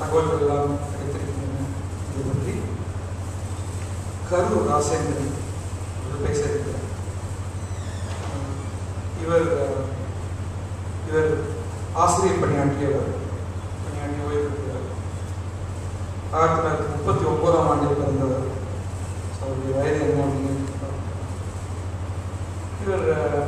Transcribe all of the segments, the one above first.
தகவல்கள் எல்லாம் கிடைத்திருக்கின்றன இதை பற்றி கரு ராசேந்திரன் ஒரு பேச இருக்கிறார் அஹ் இவர் அஹ், இவர் ஆசிரியர் பணியாற்றியவர் பணியாற்றிய ஓய்வு பெற்றவர் ஆயிரத்தி தொள்ளாயிரத்தி முப்பத்தி ஒன்பதாம் ஆண்டில் பிறந்தவர் So, அவருடைய வயது என்ன அப்படின்னு பார்ப்போம். இவர் அஹ்,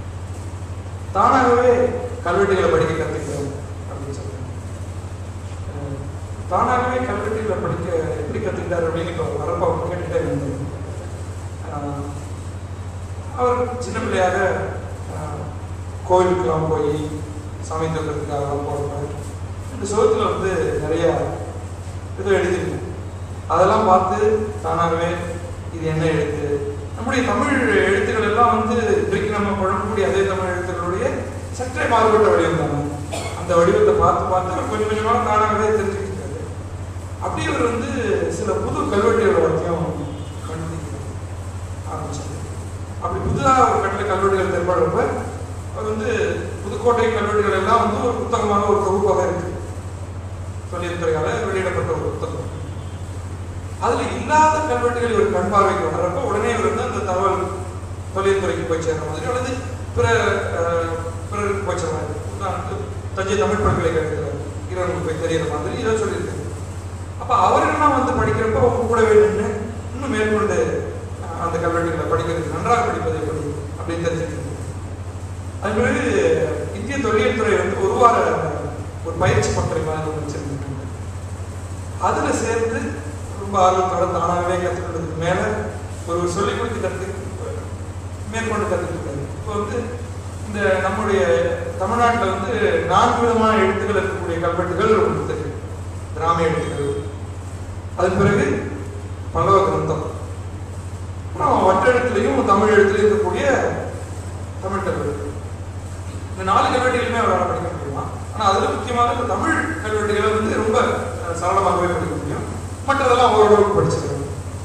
தானாகவே கல்வெட்டுகளை படிக்க கற்றுக்கிறோம் அப்படின்னு சொல்றாங்க அஹ், தானாகவே கல்வெட்டுகளை படிக்க எப்படி கற்றுக்கிட்டார் அப்படின்னு இப்போ வரப்போ அவர் கேட்டுட்டே இருந்தது அஹ், அவர் சின்ன பிள்ளையாக அஹ், கோவிலுக்கெல்லாம் போய் சாமி தோக்கிறதுக்காகலாம் போடுவார் இந்த சுகத்தில் வந்து நிறைய ஏதோ எழுதியிருக்கும் அதெல்லாம் பார்த்து தானாகவே இது என்ன எழுத்து நம்முடைய தமிழ் எழுத்துக்கள் எல்லாம் வந்து இன்றைக்கு நம்ம குழம்பக்கூடிய அதே தமிழ் எழுத்துக்களுடைய சற்றே மாறுபட்ட வடிவம் தானே அந்த வடிவத்தை பார்த்து பார்த்து அவர் கொஞ்சம் கொஞ்சமாக தானாகவே தெரிஞ்சுக்கிட்டு இருக்காரு அப்படி இவர் வந்து சில புது கல்வெட்டுகளை பற்றியும் கண்டுபிடிக்க ஆரம்பிச்சார் அப்படி புதுதாக ஒரு கட்டில கல்வெட்டுகள் தென்படுறப்ப அவர் வந்து புதுக்கோட்டை கல்வெட்டுகள் எல்லாம் வந்து ஒரு புத்தகமாக ஒரு தொகுப்பாக இருக்கு தொழில்துறையால வெளியிடப்பட்ட ஒரு புத்தகம் அதுல இல்லாத கல்வெட்டுகள் இவர் கண் பார்வைக்கு வர்றப்ப உடனே இவர் வந்து அந்த தகவல் தொழில்துறைக்கு போய் சேர்ற மாதிரி அல்லது பிற அஹ், பிறருக்கு போய் சேர்ற மாதிரி உதாரணத்துக்கு தஞ்சை தமிழ் பல்கலைக்கழகத்தில் இவருக்கு போய் தெரியற மாதிரி இதை சொல்லியிருக்காரு அப்ப அவரெல்லாம் வந்து படிக்கிறப்ப அவங்க கூடவே நின்று இன்னும் மேற்கொண்டு அஹ், அந்த கல்வெட்டுகளை படிக்கிறதுக்கு நன்றாக படிப்பது எப்படி அப்படின்னு தெரிஞ்சுக்கிட்டு அது பிறகு இந்திய தொழில் துறை வந்து ஒரு வார ஒரு பயிற்சி பட்டறை மாதிரி ஒன்று வச்சிருந்தாங்க அதுல சேர்ந்து ரொம்ப ஆர்வத்தோட தானாகவே கற்றுக்கிறதுக்கு மேல ஒரு சொல்லிக் கொடுத்து கற்று மேற்கொண்டு கற்றுக்கிட்டாரு இப்போ வந்து இந்த நம்முடைய தமிழ்நாட்டில் வந்து நான்கு விதமான எழுத்துக்கள் இருக்கக்கூடிய கல்வெட்டுகள் உங்களுக்கு தெரியும் கிராமிய எழுத்துக்கள் அதன் பிறகு பல்லவ கிரந்தம் அப்புறம் வட்டெழுத்துலையும் தமிழ் எழுத்துலையும் இருக்கக்கூடிய தமிழ் கல்வெட்டு இந்த நாலு கல்வெட்டுகளுமே அவரால் படிக்க முடியுமா ஆனா அதுல முக்கியமாக இந்த தமிழ் கல்வெட்டுகளை வந்து ரொம்ப அஹ், சரளமாகவே படிக்க முடியும் மற்றதெல்லாம் ஓரளவுக்கு படிச்சிருக்கோம்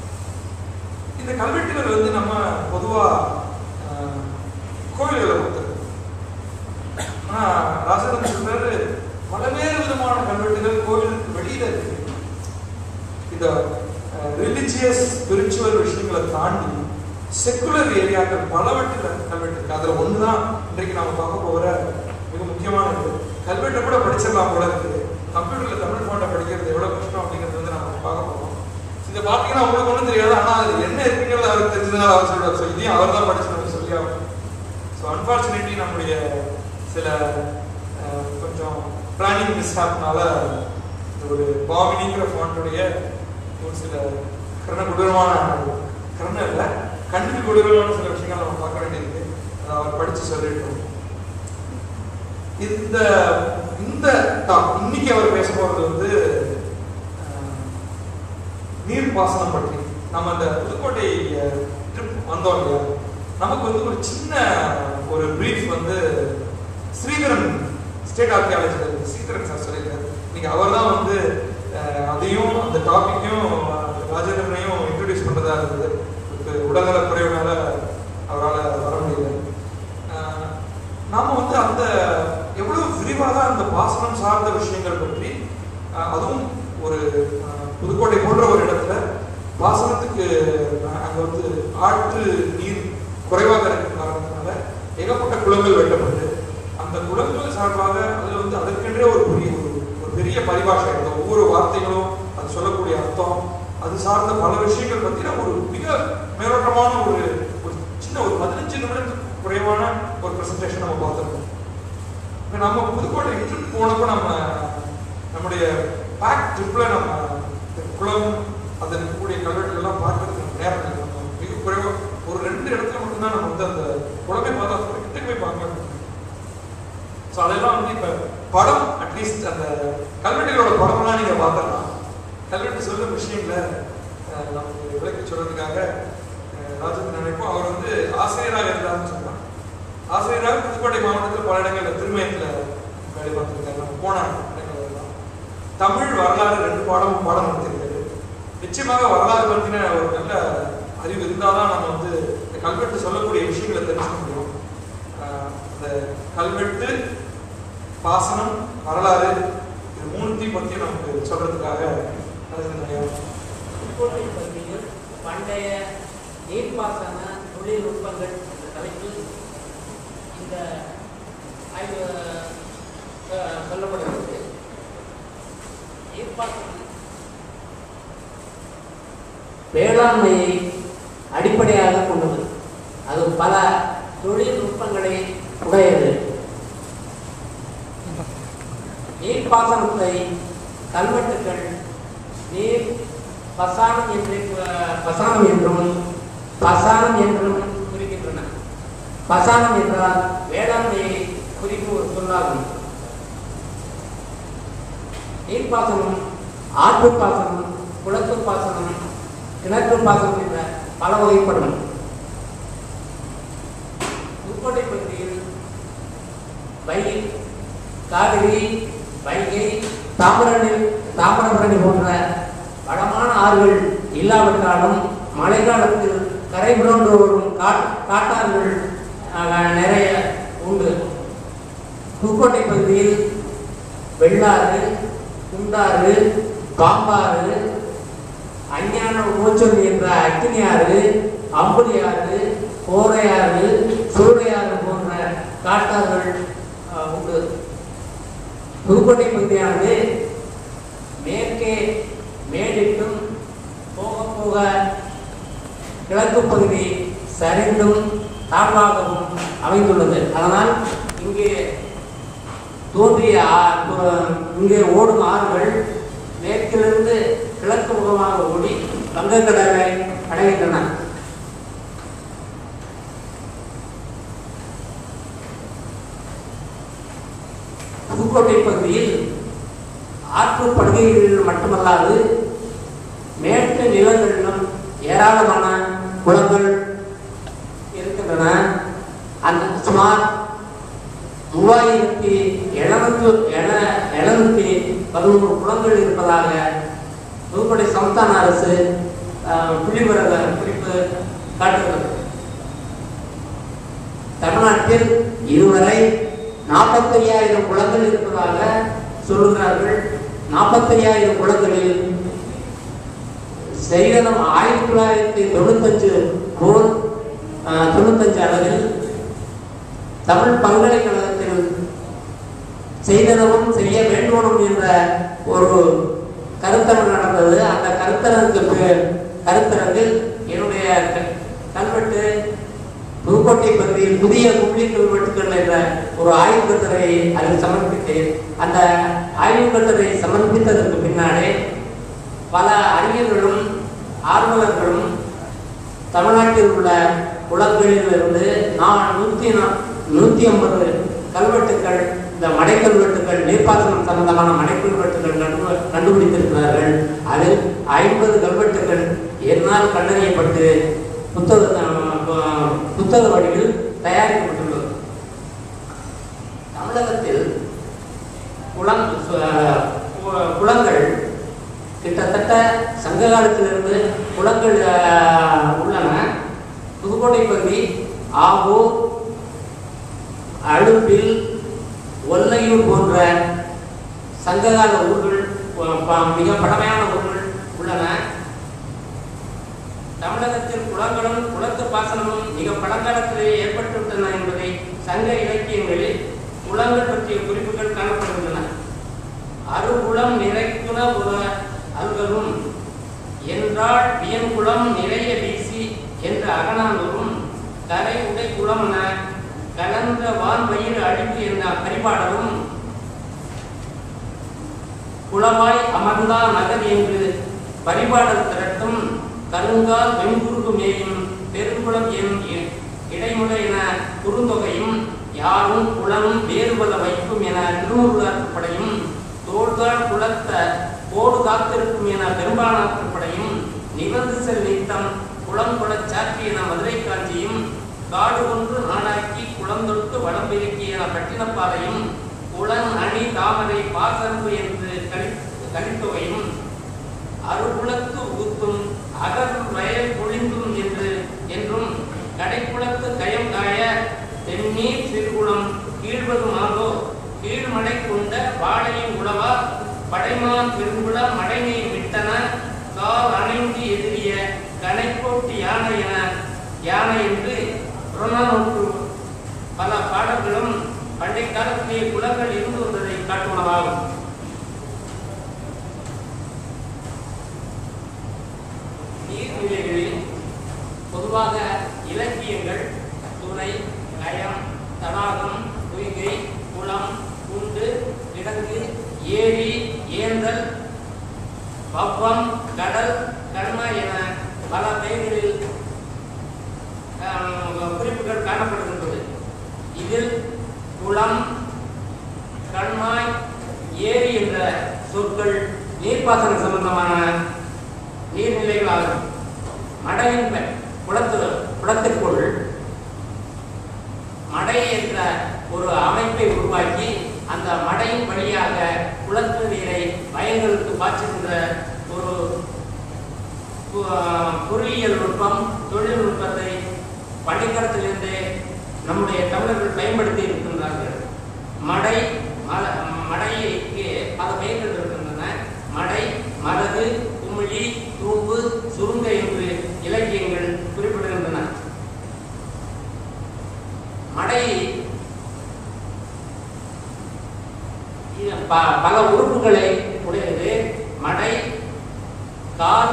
இந்த கல்வெட்டுகள் வந்து நம்ம பொதுவா அஹ், கோயில்களை பொறுத்தது ஆனா ராசகன் சொல்றாரு பலவேறு விதமான கல்வெட்டுகள் கோயிலுக்கு வெளியில இருக்கு இந்த ரிலிஜியஸ் ஸ்பிரிச்சுவல் விஷயங்களை தாண்டி செக்குலர் ஏரியாக்கள் பலவற்றில் கல்வெட்டு இருக்கு அதுல ஒண்ணுதான் இன்றைக்கு நாம பார்க்க போகிற மிக முக்கியமானது கல்வெட்டை கூட படிச்சிடலாம் போல இருக்கு கம்ப்யூட்டர்ல தமிழ் பாட்டை படிக்கிறது எவ்வளவு கஷ்டம் அப்படிங்கிறது வந்து நம்ம பார்க்க போறோம் இதை பார்த்தீங்கன்னா உங்களுக்கு ஒன்றும் தெரியாது ஆனா அது என்ன இருக்குங்கிறது அவருக்கு தெரிஞ்சதுனால அவர் சொல்றாரு ஸோ இதையும் அவர் தான் படிச்சு சொல்லி ஆகும் ஸோ அன்பார்ச்சுனேட்லி நம்முடைய சில அஹ், கொஞ்சம் பிளானிங் மிஸ்ஹாப்னால இந்த ஒரு பாமினிங்கிற ஃபாண்ட்டுடைய ஒரு சில கர்ண கொடூரமான கர்ண இல்லை கண்ணுக்கு கொடூரமான சில விஷயங்கள் நம்ம பார்க்க வேண்டியிருக்கு அதை அவர் படிச்சு சொல்லிட்டோம் இந்த இந்த டாப் இன்னைக்கு அவர் பேச போறது வந்து அஹ், நீர்ப்பாசனம் பற்றி நம்ம அந்த புதுக்கோட்டை ட்ரிப் வந்தோம் இல்லையா நமக்கு வந்து ஒரு சின்ன ஒரு பிரீஃப் வந்து Sridharan state archaeology Sridharan sir சொல்லியிருக்காரு இன்னைக்கு அவர் தான் வந்து அஹ், அதையும் அந்த டாபிக்கையும் ராஜேந்திரனையும் இன்ட்ரடியூஸ் பண்றதா இருந்தது அவருக்கு உடல்நல குறைவுனால அவரால் வர முடியல அஹ், நாம வந்து அந்த எவ்வளவு விரிவாக அந்த பாசனம் சார்ந்த விஷயங்கள் பற்றி அஹ், அதுவும் ஒரு அஹ், புதுக்கோட்டை போன்ற ஒரு இடத்துல பாசனத்துக்கு அஹ், அங்க வந்து ஆற்று நீர் குறைவாக இருக்கிற காரணத்தினால ஏகப்பட்ட குளங்கள் வெட்டப்பட்டு அந்த குளங்கள் சார்பாக அதுல வந்து அதற்கென்றே ஒரு பெரிய ஒரு ஒரு பெரிய பரிபாஷை அந்த ஒவ்வொரு வார்த்தைகளும் அது சொல்லக்கூடிய அர்த்தம் அது சார்ந்த பல விஷயங்கள் பத்தின ஒரு மிக மேலோட்டமான ஒரு ஒரு சின்ன ஒரு பதினஞ்சு நிமிடத்துக்கு குறைவான ஒரு பிரசன்டேஷன் நம்ம பார்த்துருக்கோம் இப்போ நம்ம புதுக்கோட்டை ட்ரிப் போனப்போ நம்ம நம்முடைய பேக் ட்ரிப்ல நம்ம இந்த குளம் அதில் இருக்கக்கூடிய கல்வெட்டுகள்லாம் பார்க்கறதுக்கு நம்ம நேரம் இல்லை நம்ம மிக குறைவா ஒரு ரெண்டு இடத்துல மட்டும்தான் நம்ம வந்து அந்த குளமே பார்த்தா கூட கிட்ட போய் பார்க்க ஸோ அதெல்லாம் வந்து இப்போ படம் அட்லீஸ்ட் அந்த கல்வெட்டுகளோட படம்லாம் நீங்கள் பார்த்துடலாம் கல்வெட்டு சொல்லும் விஷயங்களை அஹ், நமக்கு விளக்கி சொல்றதுக்காக அஹ், ராஜேந்திரன் நினைப்போம் அவர் வந்து ஆசிரியராக இருந்தார்னு சொன்னார் ஆசிரியராக புதுக்கோட்டை மாவட்டத்தில் பல இடங்கள்ல திருமயத்தில் வேலை பார்த்துருக்காரு நம்ம போன இடங்கள் எல்லாம் தமிழ் வரலாறு ரெண்டு பாடமும் பாடம் நடத்திருக்காரு நிச்சயமாக வரலாறு பற்றின ஒரு நல்ல அறிவு இருந்தாதான் நம்ம வந்து இந்த கல்வெட்டு சொல்லக்கூடிய விஷயங்களை தெரிஞ்சுக்க முடியும் ஆஹ் அந்த கல்வெட்டு பாசனம் வரலாறு இது மூணுத்தையும் பற்றி நமக்கு சொல்றதுக்காக ராஜேந்திரன் ஐயா புதுக்கோட்டை பகுதியில் பண்டைய நீர்ப்பாசன தொழில்நுட்பங்கள் என்ற தலைப்பில் இந்த ஆய்வு அஹ், சொல்லப்படுகிறது நீர்ப்பாசனம் வேளாண்மையை அடிப்படையாக கொண்டது அது பல தொழில்நுட்பங்களை உடையது நீர்ப்பாசனத்தை கல்வெட்டுகள் நீர் பசானம் என்று அஹ், பசானம் என்றும் பசானம் என்றும் குறிக்கின்றன பசானம் என்றால் வேளாண்மையை குறிக்கும் ஒரு சொல்லாகும் நீர்ப்பாசனம் ஆற்று பாசனம் குளத்து பாசனம் கிணற்று பாசனம் என்ற பல வகைப்படும் புதுக்கோட்டை பகுதியில் வைகை காவிரி வைகை தாமிரணி தாமிரபரணி போன்ற வளமான ஆறுகள் இல்லாவிட்டாலும் மழைக்காலத்தில் கரை புரண்டு வரும் காட் காட்டாறுகள் அஹ், நிறைய உண்டு புதுக்கோட்டை பகுதியில் வெள்ளாறு குண்டாறு பாம்பாறு அஞ்ஞான மூச்சொலி என்ற அக்கினியாறு அம்புலியாறு கோரையாறு சூறையாறு போன்ற காட்டாறுகள் அஹ், உண்டு புதுக்கோட்டை பகுதியானது மேற்கே மேடிட்டும் போக போக கிழக்கு பகுதி சரிந்தும் தாழ்வாகவும் அமைந்துள்ளது அதனால் இங்கே தோன்றிய ஆ- பு- இங்கே ஓடும் ஆறுகள் மேற்கிலிருந்து கிழக்கு முகமாக ஓடி வங்கக்கடலை அடைகின்றன புதுக்கோட்டை பகுதியில் ஆற்று படுகைகளில் மட்டுமல்லாது மேற்கு நிலங்களிலும் ஏராளமான குளங்கள் இருக்கின்றன அந்த சுமார் மூவாயிரத்தி எழுநூத்தி எழுநூத்தி பதினோரு குளங்கள் இருப்பதாக புதுக்கோட்டை சமஸ்தான அரசு அஹ், புள்ளிவிவர குறிப்பு காட்டுகிறது தமிழ்நாட்டில் இதுவரை நாற்பத்தையாயிரம் குளங்கள் இருப்பதாக சொல்லுகிறார்கள் நாற்பத்தையாயிரம் குளங்களில் செய்தனம் ஆயிரத்தி தொள்ளாயிரத்தி தொண்ணூத்தஞ்சு கோல் அஹ், தொண்ணூத்தஞ்சு அளவில் தமிழ் பல்கலைக்கழகத்தில் செய்தனவும் செய்ய வேண்டும் என்ற ஒரு கருத்தரங்கு நடந்தது அந்த கருத்தரங்குக்கு கருத்தரங்கில் என்னுடைய க- கல்வெட்டு புதுக்கோட்டை பகுதியில் புதிய கும்ளி கல்வெட்டுகள் என்ற ஒரு ஆய்வு கட்டுரையை அதில் சமர்ப்பித்தேன் அந்த ஆய்வு கட்டுரை சமர்ப்பித்ததற்கு பின்னாலே பல அறிஞர்களும் ஆர்வலர்களும் தமிழ்நாட்டில் உள்ள குளங்களிலிருந்து நான் நூற்றி நூற்றி ஐம்பது கல்வெட்டுகள் இந்த மடை கல்வெட்டுகள் நீர்ப்பாசனம் சம்பந்தமான மடை கல்வெட்டுகள் கண்டு கண்டுபிடித்திருக்கிறார்கள் அதில் ஐம்பது கல்வெட்டுகள் என்னால் கண்டறியப்பட்டு புத்தக அஹ், புத்தக வடிவில் தயாரிக்கப்பட்டுள்ளது தமிழகத்தில் குளம் அஹ், கு- குளங்கள் கிட்டத்தட்ட சங்க காலத்திலிருந்து குளங்கள் அஹ், உள்ளன புதுக்கோட்டை பகுதி ஆவூர் அடுப்பில் ஒல்லையூர் போன்ற சங்ககால ஊர்கள் ப- ப- மிக பழமையான ஊர்கள் உள்ளன தமிழகத்தில் குளங்களும் குளத்து பாசனமும் மிக பழங்காலத்திலேயே ஏற்பட்டுவிட்டன என்பதை சங்க இலக்கியங்களில் குளங்கள் பற்றிய குறிப்புகள் காணப்படுகின்றன அருகுளம் நிறைக்குண புற அல்களும் என்றால் வியன்குளம் நிறைய வீசி என்ற அகனானூரும் கரை உடை குளம் என கலந்த வான் வயிறு அழிவு என்ற பரிபாடலும் குளவாய் அமர்ந்தா நகர் என்று பரிபாடல் திரட்டும் கருங்கால் வெண்குறுகு மேயும் பெருங்குளம் என் இ- இடைமுறை என குறுந்தொகையும் யாரும் குளமும் வேறுபல வைக்கும் என திருமுருகாற்றுப்படையும் தோள்கால் குளத்த கோடு காத்திருக்கும் என பெரும்பாலாற்றுப்படையும் நிவந்து செல் நித்தம் குளம் குளச் சாட்சி என மதுரை காஞ்சியும் காடு ஒன்று நாடாக்கி குளந்தொட்டு வளம் பெருக்கி என பட்டினப்பாளையும் குளன் அணி தாமரை பாசன்பு என்று கழி கழித்தொகையும் அருகுலத்து ஊத்தும் அகர் வயல் பொழிந்தும் என்று என்றும் கடைக்குளத்து கயம் காய தென்னீர் சிறுகுளம் கீழ்வதுமாகோ கீழ்மடை கொண்ட வாழையும் உழவா படைமான் பெருங்குளம் மடைநீர் விட்டன கால் அணைந்து எதிரிய கனைக்கோட்டு யானை என யானை என்று புறநானூற்று பல பாடல்களும் பண்டை காலத்திலே குலங்கள் இருந்து வந்ததை காட்டுவனவாகும் நீர்நிலைகளில் பொதுவாக இலக்கியங்கள் துணை கயம் தடாகம் பொய்கை குளம் குண்டு கிடங்கு ஏரி ஏந்தல் பவ்வம் கடல் கண்ம என பல பெயர்களில் ஆம், குறிப்புகள் காணப்படுகின்றது இதில் குளம் கண்மாய் ஏரி என்ற சொற்கள் நீர்ப்பாசன சம்பந்தமான நீர்நிலைகளாகும் மடையின் பெ- குளத்து குளத்திற்குள் மடை என்ற ஒரு அமைப்பை உருவாக்கி அந்த மடையின் வழியாக குளத்து நீரை வயல்களுக்கு பாய்ச்சுகின்ற ஒரு பு- பொறியியல் நுட்பம் தொழில்நுட்பத்தை பள்ளிக்கூடத்திலிருந்தே நம்முடைய தமிழர்கள் பயன்படுத்தி இருக்கின்றார்கள் மடை மல- மடைக்கு பல பெயர்கள் இருக்கின்றன மடை மரகு குமிழி தூம்பு சுருங்க என்று இலக்கியங்கள் குறிப்பிடுகின்றன மடை இது ப- பல உறுப்புகளை உடையது மடை கால்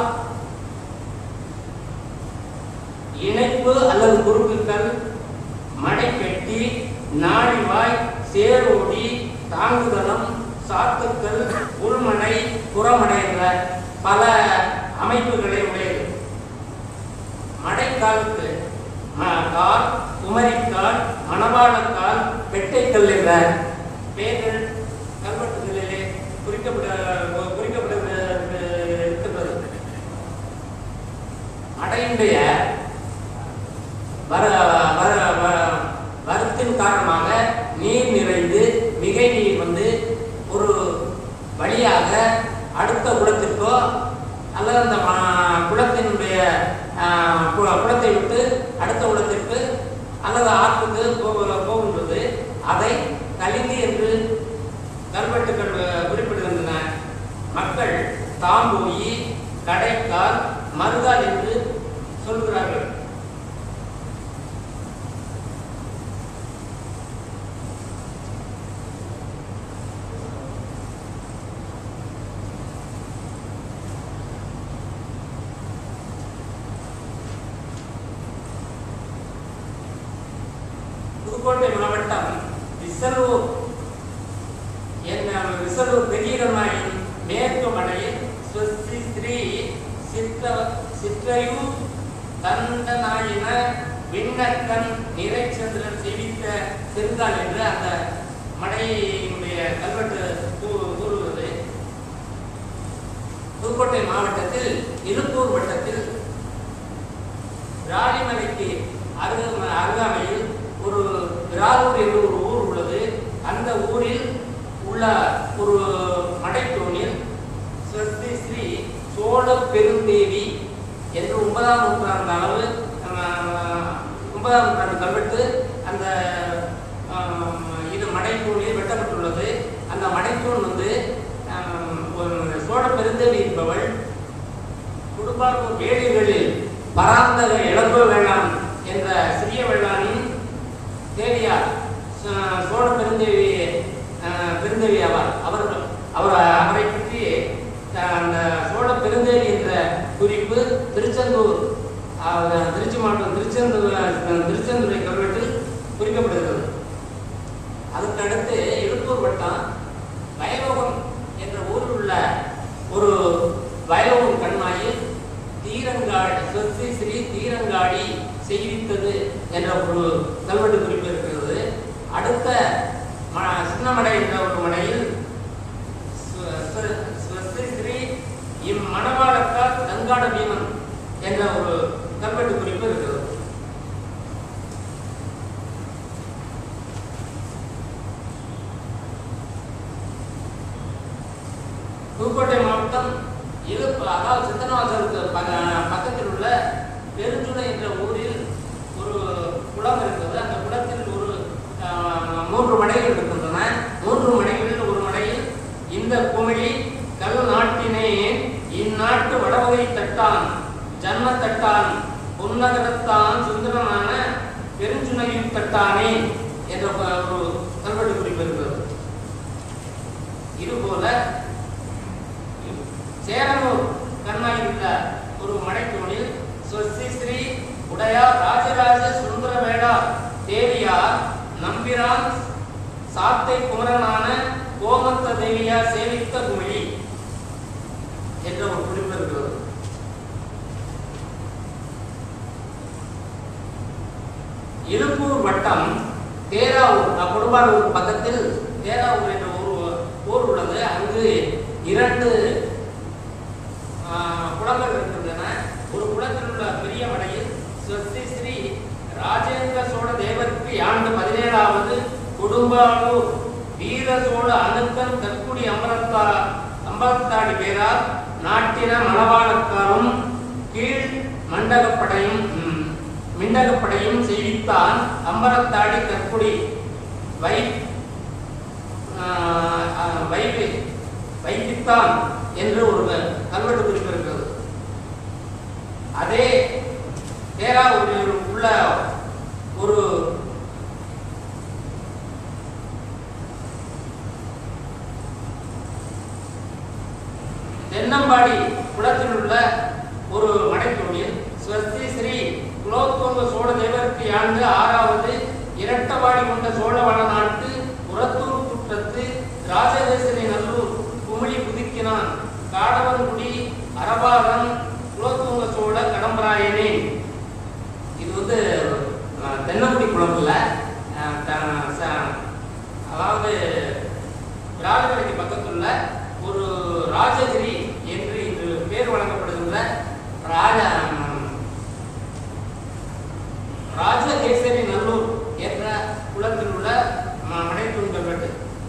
இணைப்பு அல்லது குறுக்குகள் மடைப்பெட்டி நாழிவாய் சேரோடி தாங்குதளம் சாத்துக்கள் உள்மடை புறமடை என்ற பல அமைப்புகளை உடையது மடைக்காலுக்கு ம- கால் குமரிக்கால் மணவாளக்கால் பெட்டைக்கல் என்ற பெயர்கள் கல்வெட்டுகளிலே குறிக்கப்பட குறிக்கப்பட இருக்கின்றது மடையினுடைய வர வர வ- வரத்தின் காரணமாக நீர் நிறைந்து மிகை நீர் வந்து ஒரு வழியாக அடுத்த குளத்திற்கோ அல்லது அந்த ம- குளத்தினுடைய ஆஹ், கு- குளத்தை விட்டு அடுத்த குளத்திற்கு அல்லது ஆற்றுக்கு போக- போகின்றது அதை கலிங்கு என்று கல்வெட்டுகள் அஹ், குறிப்பிடுகின்றன மக்கள் தாம்போயி கடைக்கால் மருதால் என்று சொல்கிறார்கள் புதுக்கோட்டை மாவட்டம் விசலூர் என்ற விசலூர் பெரியகமாயின் மேற்கு மலையில் ஸ்வஸ்தி ஸ்ரீ சித்த சிற்றையூ தண்டநாயின விண்ணக்கன் நிறைச்சந்திரன் செவித்த செந்தால் என்று அந்த மடையினுடைய கல்வெட்டு கூ- கூறுகிறது புதுக்கோட்டை மாவட்டத்தில் இருப்பூர் வட்டத்தில் ராணிமலைக்கு அருக அருகாமையில் ஒரு விராலூர் என்று ஒரு ஊர் உள்ளது அந்த ஊரில் உள்ள ஒரு மடைத்தூணில் ஸ்வஸ்தி ஸ்ரீ சோழ பெருந்தேவி என்று ஒன்பதாம் நூற்றாண்டு அளவு ஆஹ், ஒன்பதாம் நூற்றாண்டு கல்வெட்டு அந்த ஆஹ், இது மடைத்தூணில் வெட்டப்பட்டுள்ளது அந்த மடைத்தூண் வந்து ஆஹ், ஒரு சோழ பெருந்தேவி என்பவள் குடும்பார்பூர் வேலிகளில் பராந்தக இழப்பு வேளாண் என்ற சிறிய வேளாணின் தேவியார் ச- சோழ பெருந்தேவி அஹ், பெருந்தேவி ஆவார் அவர் அவர் அவரை பற்றி அஹ், அந்த சோழ பெருந்தேவி என்ற குறிப்பு திருச்செந்தூர் அஹ், திருச்சி மாவட்டம் திருச்செந்தூர் அஹ், திருச்செந்தூரை கல்வெட்டில் குறிக்கப்படுகிறது அதுக்கு அடுத்து இழுப்பூர் வட்டம் வயலோகம் என்ற ஊரில் உள்ள ஒரு வயலோகம் கண்மாயில் தீரங்காடி சொத்து ஸ்ரீ தீரங்காடி செய்வித்தது என்ற ஒரு கல்வெட்டு குறிப்பு இருக்கிறது அடுத்த ம- சின்னமடை என்ற ஒரு மடையில் ஸ்வ- ஸ்வ- ஸ்வஸ்தி ஸ்ரீ இம்மணவாளக்கால் கங்காட பீமன் என்ற ஒரு கல்வெட்டு குறிப்பு இருக்கிறது புதுக்கோட்டை மாவட்டம் இழுப்பு அதாவது சித்தனவாசலுக்கு பக்க- பக்கத்தில் உள்ள பெருஞ்சுளை என்ற ஊரில் ஒரு குளம் இருக்கிறது அந்த குளத்தில் ஒரு ஆஹ், மூன்று மடைகள் இருக்கின்றன மூன்று மடைகளில் ஒரு மடையில் இந்த குமிழி அன்ன தட்டான் பொன்னகரத்தான் சுந்தரனான பெருஞ்சுனையும் தட்டானே என்ற ப- ஒரு கல்வெட்டு குறிப்பு இருக்கிறது இதுபோல சேரனூர் கண்ணாயில் உள்ள ஒரு மடைத்தூணில் ஸ்வஸ்தி ஸ்ரீ உடையார் ராஜராஜ சுந்தரவேடா தேவியார் நம்பிரான் சாத்தை குமரனான கோமத்த தேவியார் சேவித்த குழி என்ற ஒரு குறிப்பு இருக்கிறது இழுப்பூர் வட்டம் தேராவூர் அஹ், கொடும்பாலூர் பக்கத்தில் தேராவூர் என்ற ஊர் ஊர் உள்ளது அங்கு இரண்டு ஆஹ், குளங்கள் இருக்கின்றன ஒரு குளத்தில் உள்ள பெரிய மடையில் ஸ்வஸ்தி ஸ்ரீ ராஜேந்திர சோழ தேவருக்கு ஆண்டு பதினேழாவது கொடும்பாலூர் வீர சோழ அணுக்கன் கற்குடி அமரத்தா அம்பலத்தாடி பேரார் நாட்டின மணவாளக்காரும் கீழ் மண்டகப்படையும் ம், மிண்டகப்படையும் செய்வித்தான் அம்பலத்தாடி கற்குடி வை ஆஹ், ஆஹ், வைப்பு வைப்பித்தான் என்று ஒரு கல்வெட்டு குறிப்பு இருக்கிறது அதே தேராவூரில் உள்ள ஒரு தென்னம்பாடி குளத்தில் உள்ள ஒரு மடைத்தோழில் ஸ்வஸ்தி ஸ்ரீ குலோத்துங்க சோழ தேவருக்கு ஆண்டு ஆறாவது இரட்டவாடி கொண்ட சோழ வளநாட்டு புறத்தூர் குற்றத்து ராஜதேசரி நல்லூர் குமிழி புதுக்கினான் காடவன்குடி அரபாதன் குலோத்துங்க சோழ கடம்பராயனே இது வந்து அஹ், தென்னங்குடி குளம் இல்ல அஹ், த- ச- அதாவது விராலிமலைக்கு பக்கத்துள்ள ஒரு ராஜகிரி என்று இன்று பேர் வழங்கப்படுகின்ற ராஜ ராஜகேசரி நல்லூர் என்ற குளத்தில் உள்ள ம- மடைத்தூண் கல்வெட்டு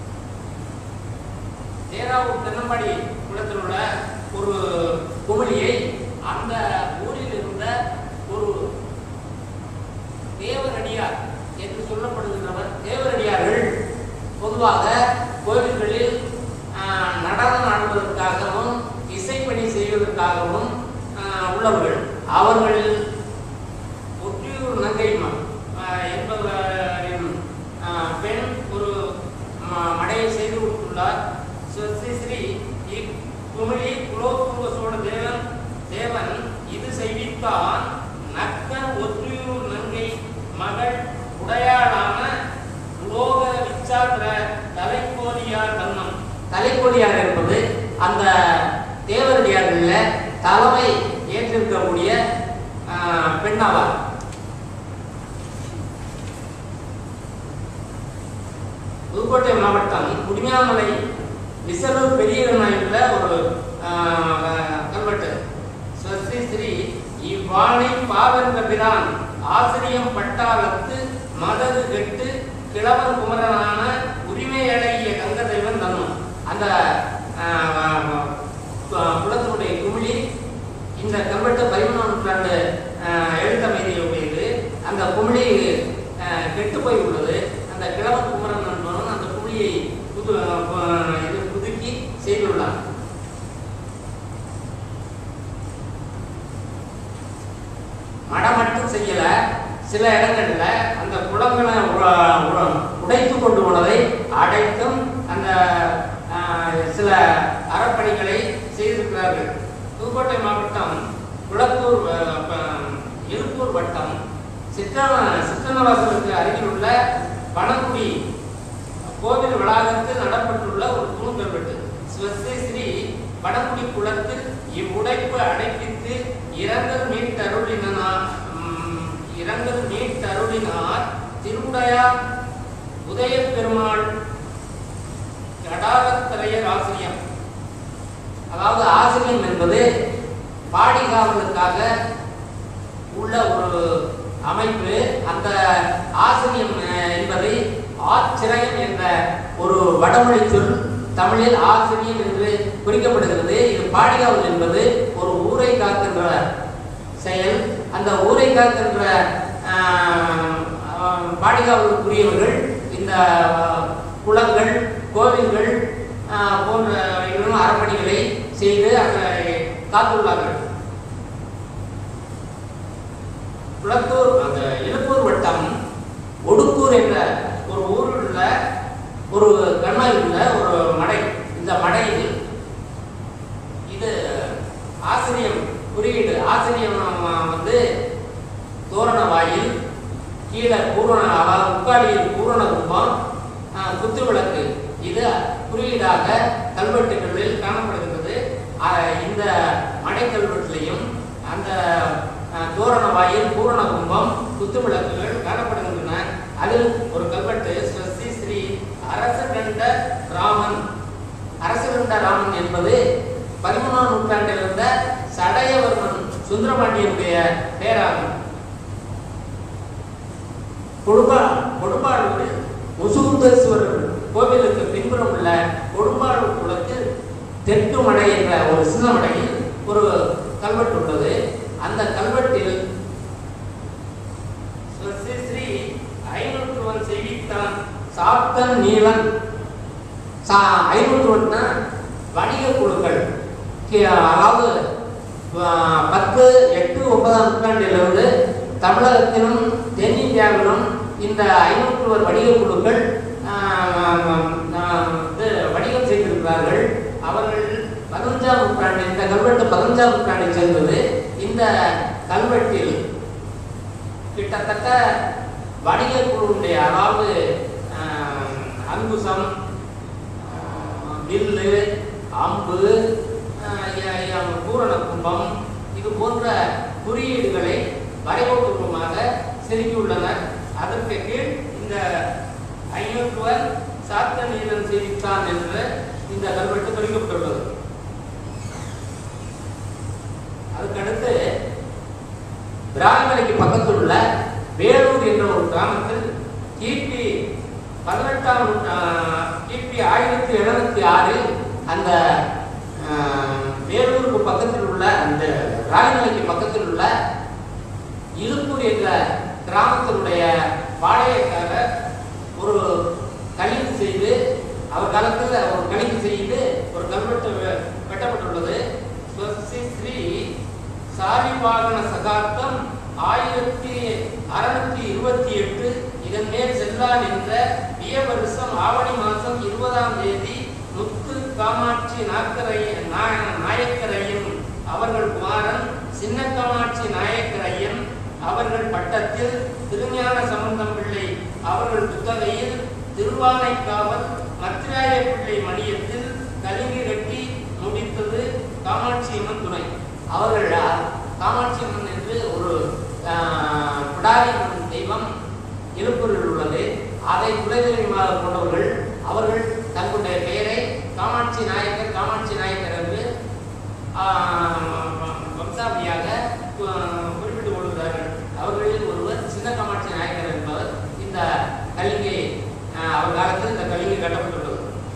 தேராவூர் தென்னம்பாடி குளத்தில் உள்ள ஒரு குமிழியை அந்த ஊரில் இருந்த ஒரு தேவரடியார் என்று சொல்லப்படுகின்றவர் தேவரடியார்கள் பொதுவாக கோவில்களில் ஆஹ், நடனம் ஆடுவதற்காகவும் இசைப்பணி செய்வதற்காகவும் ஆஹ், உள்ளவர்கள் அவர்கள் ஒற்றியூர் நங்கை ம- ஆஹ், என்பவரின் ஆஹ், பெண் ஒரு ம- மடையை செய்து கொடுத்துள்ளார் ஸ்வஸ்தி ஸ்ரீ இக்குமிழி குலோத்துங்க சோழ தேவன் தேவன் இது செய்வித்தான் நக்கன் ஒற்றியூர் நங்கை மகள் உடையாளான உலோக விச்சாத்திர தலைக்கோலியார் தன்னம் தலைக்கோலியார் என்பது அந்த தேவரடியார்கள்ல தலைமை ஏற்றிருக்கக்கூடிய ஆஹ், பெண்ணாவார் புதுக்கோட்டை மாவட்டம் குடியாமலை விசலூர் பெரியநாயுள்ள ஒரு ஆஹ், கல்வெட்டு ஸ்வஸ்தி ஸ்ரீ இவ்வாணை பாவென்ற பிரான் ஆசிரியம் பட்டாளத்து மதகு கெட்டு கிழவன் குமரனான உரிமை அழகிய கங்கதேவன் தன்னம் அந்த ஆஹ், ஆஹ், குலத்தினுடைய குமிழி இந்த கல்வெட்டு பதிமூணாம் நூற்றாண்டு ஆஹ், எழுத்தமைதியை உடையது அந்த குமிழி ஆஹ், கெட்டு போய் உள்ளது அந்த கிழவன் குமரன் என்பவன் அந்த குமிழியை புது ஆஹ், இது புதுக்கி செய்துள்ளான் மடம் மட்டும் செய்யல சில இடங்கள்ல அந்த குளங்களை உ- உ- உடைத்து கொண்டு போனதை அடைத்தும் அந்த ஆஹ், சில அறப்பணிகளை செய்திருக்கிறார்கள் புதுக்கோட்டை மாவட்டம் குளத்தூர் அஹ், ப- எழுப்பூர் வட்டம் சிற்ற சிற்றனவாசலுக்கு அருகில் உள்ள பணங்குடி கோவில் வளாகத்தில் நடப்பட்டுள்ள ஒரு தூண் கல்வெட்டு ஸ்வஸ்தி ஸ்ரீ வடகுடி குளத்தில் இவ்வுடைப்பு அடைப்பித்து இரங்கல் மீட்டருளினார் உம், இரங்கல் மீட்டருளினார் திருவுடையார் உதய பெருமாள் கடாரத்திரையர் ஆசிரியம் அதாவது ஆசிரியம் என்பது பாடிகாவலுக்காக உள்ள ஒரு அமைப்பு அந்த ஆசிரியம் அஹ், என்பதை ஆச்சிரயம் என்ற ஒரு வடமொழி சொல் தமிழில் ஆசிரியம் என்று குறிக்கப்படுகிறது இது பாடிகாவல் என்பது ஒரு ஊரை காக்கின்ற செயல் அந்த ஊரை காக்கின்ற ஆஹ், ஆஹ், பாடிகாவலுக்குரியவர்கள் இந்த ஆஹ், குளங்கள் கோவில்கள் ஆஹ், போன்ற இன்னும் அறப்பணிகளை செய்து அதை காத்துள்ளார்கள் குளத்தூர் அந்த எழுப்பூர் வட்டம் ஒடுக்கூர் என்ற ஒரு ஊரில் உள்ள ஒரு கண்மாயில் உள்ள ஒரு மடை இந்த மடையில் இது ஆசிரியம் குறியீடு ஆசிரியம் வந்து தோரண வாயில் கீழே பூரண அதாவது முக்காடியில் பூரண கும்பம் ஆஹ், குத்து விளக்கு இது குறியீடாக கல்வெட்டுகளில் காணப்படுகிறது ஆஹ், இந்த மடை கல்வெட்டிலையும் அந்த ஆஹ், தோரண வாயில் பூரண கும்பம் குத்து விளக்குகள் காணப்படுகின்றன அதில் ஒரு கல்வெட்டு ஸ்ரீ ஸ்ரீ அரசகண்ட ராமன் அரசகண்ட ராமன் என்பது பதிமூணாம் நூற்றாண்டில் இருந்த சடையவர்மன் சுந்தரபாண்டியனுடைய பெயராகும் கொடுபா கொடும்பாளூரில் முசுகுந்தேஸ்வரர் கோவிலுக்கு பின்புறம் உள்ள கொடும்பாளூர் குளத்தில் தெற்கு மடை என்ற ஒரு சின்ன மடையில் ஒரு கல்வெட்டு உள்ளது அந்த கல்வெட்டில் ஸ்ரீ ஸ்ரீ ஐநூற்றுவன் செய்வித்தான் சாத்தன் நீலன் சா ஐநூற்றுவன்னா வணிக குழுக்கள் கி- அதாவது ஆ, பத்து எட்டு ஒன்பதாம் நூற்றாண்டிலிருந்து தமிழகத்திலும் தென்னிந்தியாவிலும் இந்த ஐநூற்றுவர் வணிக குழுக்கள் ஆ, ஆ, இது வணிகம் செய்திருக்கிறார்கள் அவர்கள் பதினஞ்சாம் நூற்றாண்டு இந்த கல்வெட்டு பதினஞ்சாம் நூற்றாண்டை சேர்ந்தது இந்த கல்வெட்டில் கிட்டத்தட்ட வணிக குழுவுடைய அதாவது ஆஹ், அங்குசம் ஆஹ், வில்லு அம்பு ஆஹ், ய- ய- பூரண கும்பம் இது போன்ற குறியீடுகளை வரைபூர்வமாக செதுக்கியுள்ளனர் அதற்கு கீழ் இந்த ஐநூற்றுவர் சாத்த நீலன் செய்தித்தான் என்று இந்த கல்வெட்டு குறிக்கப்பட்டுள்ளது அதுக்கடுத்து பிராமலைக்கு பக்கத்தில் உள்ள வேலூர் என்ற ஒரு கிராமத்தில் கிபி பதினெட்டாம் நூற்றா- கிபி ஆயிரத்தி எழுநூத்தி ஆறில் அந்த ஆஹ், வேலூருக்கு பக்கத்தில் உள்ள அந்த ராயமலைக்கு பக்கத்தில் உள்ள இழுப்பூர் என்ற கிராமத்தினுடைய பாளையக்காரர் ஒரு கலிப்பு செய்து அவர் காலத்தில் ஒரு கலிப்பு செய்து ஒரு கல்வெட்டு வெ- வெட்டப்பட்டுள்ளது ஸ்வஸ்தி ஸ்ரீ சாரிவாகன சகாப்தம் ஆயிரத்தி அறுநூத்தி இருபத்தி எட்டு இதன் மேல் செல்லான் என்ற விய வருஷம் ஆவணி மாதம் இருபதாம் தேதி முத்து காமாட்சி நாக்கரை நா- நாயக்கரையன் அவர்கள் குமாரன் சின்ன காமாட்சி நாயக்கரையன் அவர்கள் பட்டத்தில் திருஞான சம்பந்தம் பிள்ளை அவர்கள் புத்தகையில் திருவானைக்காவல் மத்திராய பிள்ளை மணியத்தில் கலிங்கு கட்டி முடித்தது காமாட்சி அம்மன் துணை அவர்கள் அஹ், காமாட்சி அம்மன் என்று ஒரு ஆஹ், பிடாரி அம்மன் தெய்வம் எழுப்பூரில் உள்ளது அதை குலதெய்வமாக கொண்டவர்கள் அவர்கள் தங்களுடைய பெயரை காமாட்சி நாயக்கர் காமாட்சி நாயக்கர் என்று ஆஹ், வம்சாவளியாக கு- குறிப்பிட்டுக் கொள்கிறார்கள் அவர்களில் ஒருவர் சின்ன காமாட்சி நாயக்கர் என்பவர் இந்த கலிங்கை ஆஹ், அவர் காலத்தில் இந்த கலிங்கை கட்டப்பட்டுள்ளது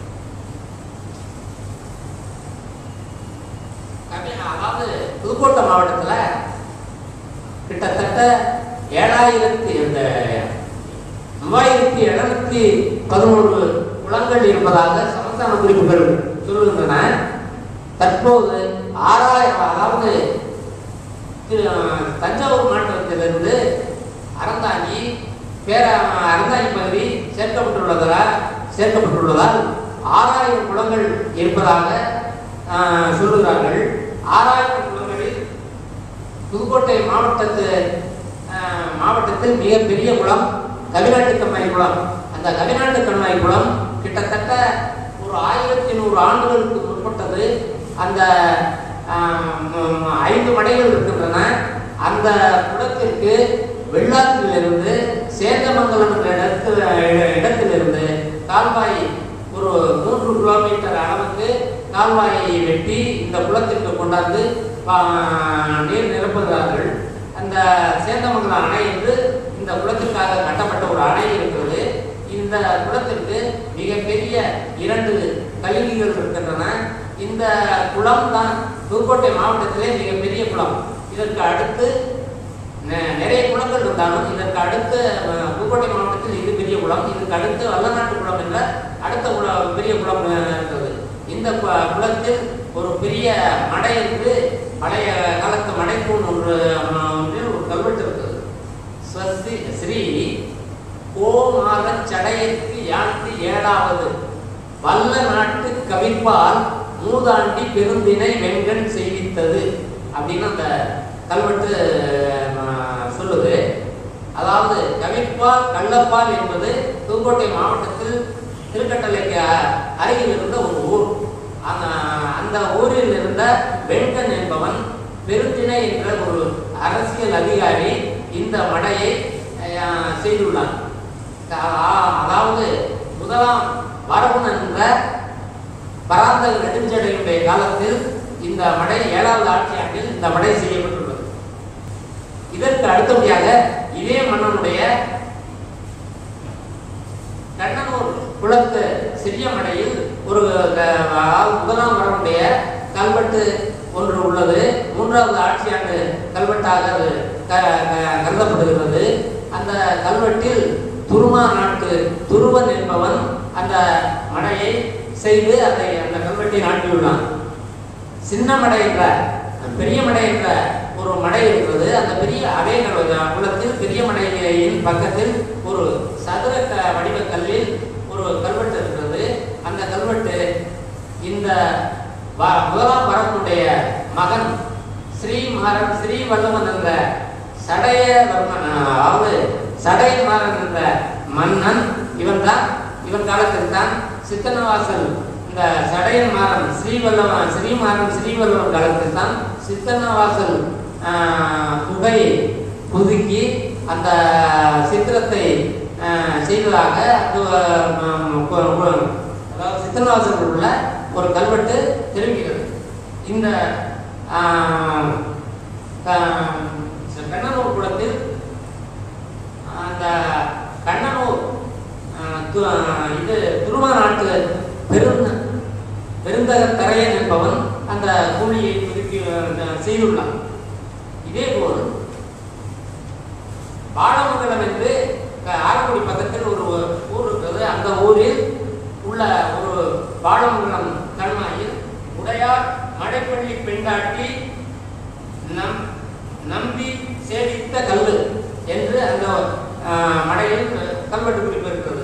கபி- அதாவது புதுக்கோட்டை மாவட்டத்துல கிட்டத்தட்ட ஏழாயிரத்தி இந்த மூவாயிரத்தி எழுநூத்தி பதினோரு குளங்கள் இருப்பதாக சமஸ்தான குறிப்புகள் சொல்லுகின்றன தற்போது ஆறாயிரம் அதாவது திரு- தஞ்சாவூர் மாவட்டத்திலிருந்து அறந்தாங்கி பேர அறந்தாங்கி பகுதி சேர்க்கப்பட்டுள்ளதால் சேர்க்கப்பட்டுள்ளதால் ஆறாயிரம் குளங்கள் இருப்பதாக ஆஹ், சொல்லுகிறார்கள் ஆறாயிரம் குளங்களில் புதுக்கோட்டை மாவட்டத்து ஆஹ், மாவட்டத்தில் மிகப்பெரிய குளம் கவிநாட்டு கண்மாய் குளம் அந்த கவிநாட்டு கண்மாய் குளம் கிட்டத்தட்ட ஒரு ஆயிரத்தி நூறு ஆண்டுகளுக்கு முற்பட்டது அந்த ஆஹ், ம், ஐந்து மடைகள் இருக்கின்றன அந்த குளத்திற்கு வெள்ளாற்றிலிருந்து சேந்தமங்கலம் என்ற இடத்தில் இடத்திலிருந்து கால்வாய் ஒரு மூன்று கிலோமீட்டர் அளவுக்கு கால்வாயை வெட்டி இந்த குளத்திற்கு கொண்டாந்து ஆஹ், நீர் நிரப்புகிறார்கள் அந்த சேந்தமங்கலம் அணை என்று இந்த குளத்திற்காக கட்டப்பட்ட ஒரு அணை இருக்கிறது இந்த குளத்திற்கு மிகப்பெரிய இரண்டு கல்விகள் இருக்கின்றன இந்த குளம் தான் புதுக்கோட்டை மாவட்டத்திலே மிகப்பெரிய குளம் இதற்கு அடுத்து நெ- நிறைய குளங்கள் இருந்தாலும் இதற்கு அடுத்து அஹ், புதுக்கோட்டை மாவட்டத்தில் இது பெரிய குளம் இதுக்கு அடுத்து வல்லநாட்டு குளம் என்ற அடுத்த குளம் பெரிய குளம் அஹ், இருக்கிறது இந்த கு- குளத்தில் ஒரு பெரிய மடை இருந்து பழைய காலத்து மடைத்தூண் ஒன்று அஹ், ஒன்றில் ஒரு கல்வெட்டு இருக்குது ஸ்வஸ்தி ஸ்ரீ கோமார சடையற்கு யாழ்த்து ஏழாவது வல்ல நாட்டு கவிப்பால் மூதாண்டி பெருந்தினை வெங்கன் செய்வித்தது அப்படின்னு அந்த கல்வெட்டு அஹ், சொல்லுது அதாவது கவிப்பால் கள்ளப்பால் என்பது புதுக்கோட்டை மாவட்டத்தில் திருக்கட்டளைக்கு அ- அருகில் இருந்த ஒரு ஊர் அந்த அந்த ஊரில் இருந்த வெங்கன் என்பவன் பெருந்திணை என்ற ஒரு அரசியல் அதிகாரி இந்த மடையை அஹ், செய்துள்ளான் அ- அதாவது முதலாம் வரவன் என்ற பராந்தக நெடுஞ்சடையுடைய காலத்தில் இந்த மடை ஏழாவது ஆட்சி ஆண்டில் இந்த மடை செய்யப்பட்டுள்ளது இதற்கு அடுத்தபடியாக இதே மன்னனுடைய கண்ணனூர் குளத்து சிறிய மடையில் ஒரு க- அதாவது முதலாம் வரனுடைய கல்வெட்டு ஒன்று உள்ளது மூன்றாவது ஆட்சியாண்டு கல்வெட்டாக அது க- க- கருதப்படுகிறது அந்த கல்வெட்டில் துருமா நாட்டு துருவன் என்பவன் அந்த மடையை செய்து அதை அந்த கல்வெட்டை நாட்டியுள்ளான் சின்ன மடை என்ற பெரிய மடை என்ற ஒரு மடை இருக்கிறது அந்த பெரிய அதே கல்~ குளத்தில் பெரிய மடையின் பக்கத்தில் ஒரு சதுர க- வடிவ கல்லில் ஒரு கல்வெட்டு இருக்கிறது அந்த கல்வெட்டு இந்த வ- முதலாம் வரனுடைய மகன் ஸ்ரீமாறன் ஸ்ரீவல்லவன் என்ற சடையவர்மன் அதாவது சடையமாறன் என்ற மன்னன் இவன் தான் இவன் காலத்தில் தான் சித்தனவாசல் இந்த சடையன் மாறன் ஸ்ரீவல்லவன் ஸ்ரீமாறன் ஸ்ரீவல்லவன் காலத்தில் தான் சித்தனவாசல் ஆஹ், குகை புதுக்கி அந்த சித்திரத்தை ஆஹ், செய்ததாக அது ஆஹ், கு- கு- அதாவது சித்தனவாசல் உள்ள ஒரு கல்வெட்டு தெரிவிக்கிறது இந்த ஆஹ், ஆஹ், கண்ணனூர் குளத்தில் அந்த கண்ணனூர் ஆஹ், து- ஆஹ், இது துருவ நாட்டு பெருந்த பெருந்தகத்தரையன் என்பவன் அந்த கூலியை புதுக்கி ஆஹ், செய்துள்ளான் இதேபோல் பாலமங்கலம் என்று க- ஆலக்குடி பக்கத்தில் ஒரு ஊர் இருக்கிறது அந்த ஊரில் உள்ள ஒரு பாலமங்கலம் கண்மாயில் உடையார் மடைப்பள்ளி பெண்டாட்டி நம் நம்பி சேவித்த கல்லு என்று அந்த ஆஹ், மடையில் கல்வெட்டு குறிப்பு இருக்கிறது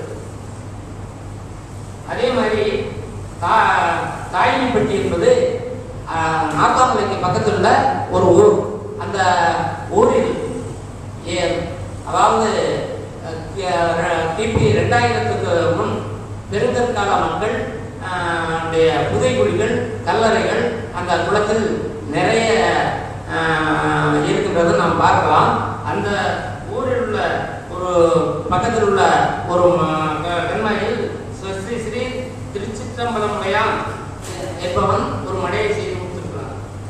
அதே மாதிரி தா தாயினிப்பட்டி என்பது ஆஹ், நாத்தாமலைக்கு பக்கத்தில் உள்ள ஒரு ஊர் அந்த ஊரில் ஏ- அதாவது அஹ், கி- கிபி ரெண்டாயிரத்துக்கு முன் பெருங்கற்கால மக்கள் ஆஹ், உடைய புதைகுழிகள் கல்லறைகள் அந்த குளத்தில் நிறைய ஆஹ், இருக்கின்றதை நாம் பார்க்கலாம் அந்த ஊரில் உள்ள ஒரு பக்கத்தில் உள்ள ஒரு ம- க- கண்மாயில் ஸ்ரீ ஸ்ரீ திருச்சிற்றம்பலமுடையான் என்பவன் ஒரு மடையை செய்து கொடுத்திருக்கிறான்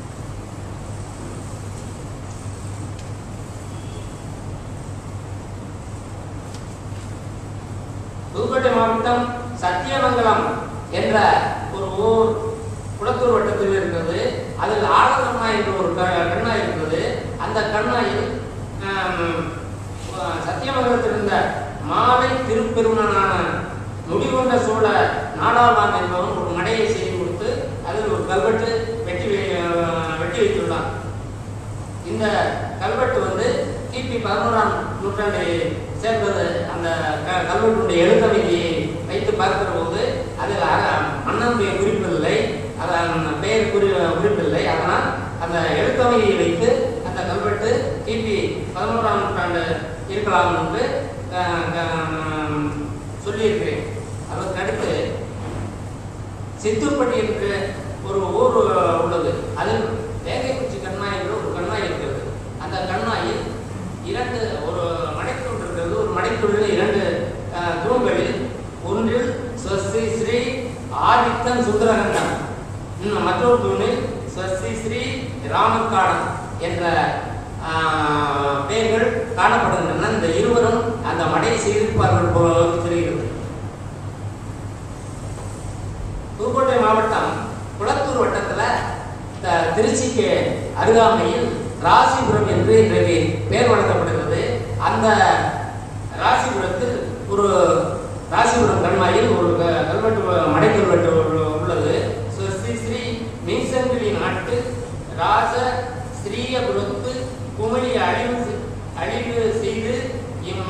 புதுக்கோட்டை மாவட்டம் சத்தியமங்கலம் என்ற ஒரு ஊர் குளத்தூர் வட்டத்தில் இருக்கிறது அதில் ஆலகண்ணா என்ற ஒரு க- கண்ணாய் இருக்கிறது அந்த கண்ணாயில் ஆம், அஹ், சத்தியமங்கலத்தில் இருந்த மாலை திருப்பெருமனான முடிகொண்ட சோழ நாடாளான் என்பவன் ஒரு மடையை செய்து கொடுத்து அதில் ஒரு கல்வெட்டு வெட்டி வை- அஹ், வெட்டி வைத்துள்ளான் இந்த கல்வெட்டு வந்து கிபி பதினோராம் நூற்றாண்டை சேர்ந்தது அந்த க- கல்வெட்டுடைய எழுத்தமைதியை வைத்து பார்க்கிற போது அதில் அர- மன்னனுடைய குறிப்பில்லை அதன் பெயர் குறி குறிப்பில்லை அதனால் அந்த எழுத்தமைதியை வைத்து அந்த கல்வெட்டு கிபி பதினோராம் நூற்றாண்டு இருக்கலாம் என்று அஹ், அஹ், சொல்லியிருக்கிறேன் அதற்கு அடுத்து சித்தூர்பட்டி என்று ஒரு ஊர் உள்ளது அதில் வேங்கைக்குச்சி கண்மாய் என்று ஒரு கண்மாய் இருக்கிறது அந்த கண்மாயில் இரண்டு ஒரு மடைத்தூண் இருக்கிறது ஒரு மடைத்தூணில் இரண்டு அஹ், தூண்களில் ஒன்றில் ஸ்வஸ்தி ஸ்ரீ ஆதித்தன் சுந்தரகண்டன் இன்னும் மற்றொரு தூணில் ஸ்வஸ்தி ஸ்ரீ ராமக்காடன் என்ற ஆஹ், பெயர்கள் காணப்படுகின்றன இந்த இருவரும் அந்த மடையை செய்திருப்பார்கள் போல தெரிகிறது புதுக்கோட்டை மாவட்டம் குளத்தூர் வட்டத்தில் த- திருச்சிக்கு அருகாமையில் ராசிபுரம் என்று இன்றைக்கு பெயர் வழங்கப்படுகிறது அந்த ராசிபுரத்தில் ஒரு ராசிபுரம் கண்மாயில் ஒரு க- கல்வெட்டு வ- மடை கல்வெட்டு உள்ள- உள்ளது ஸ்ரீ ஸ்ரீ ஸ்ரீ மீசங்கிலி நாட்டு ராஜ ஸ்ரீயபுரத்து குமிழி அழிவு செ- அழிவு செய்து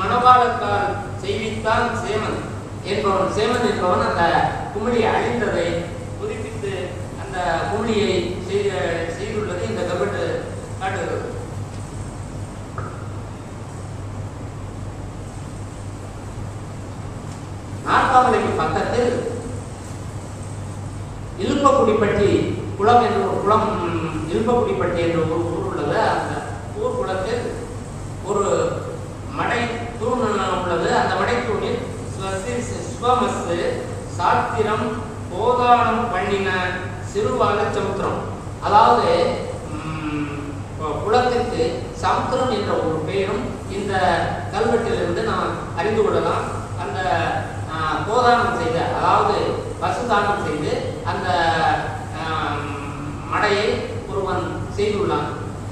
மணவாளத்தால் செய்வித்தான் சேமன் என்பவன் சேமன் என்பவன் அந்த குமிழியை அழிந்ததை குறிப்பிட்டு அந்த குமிழியை செய்த செய்துள்ளது இந்த கல்வெட்டு காட்டுகிறது நாற்காமலைக்கு பக்கத்தில் இலுப்பக்குடிப்பட்டி குளம் என்ற ஒரு குளம் ம், இலுப்பக்குடிப்பட்டி என்ற ஒரு ஊர் உள்ளது அந்த ஊர் குளத்தில் ஒரு மடை தூண் உள்ளது அந்த மடை தூணில் ஸ்வசி- ஸ்வமஸ்து சாத்திரம் போதானம் பண்ணின சிறுவால சமுத்திரம் அதாவது ம், குளத்திற்கு சமுத்திரம் என்ற ஒரு பெயரும் இந்த கல்வெட்டிலிருந்து நாம் அறிந்து கொள்ளலாம் அந்த ஆ, போதானம் செய்த அதாவது பசுதானம் செய்து அந்த ஆம், மடையை ஒருவன் செய்துள்ளான்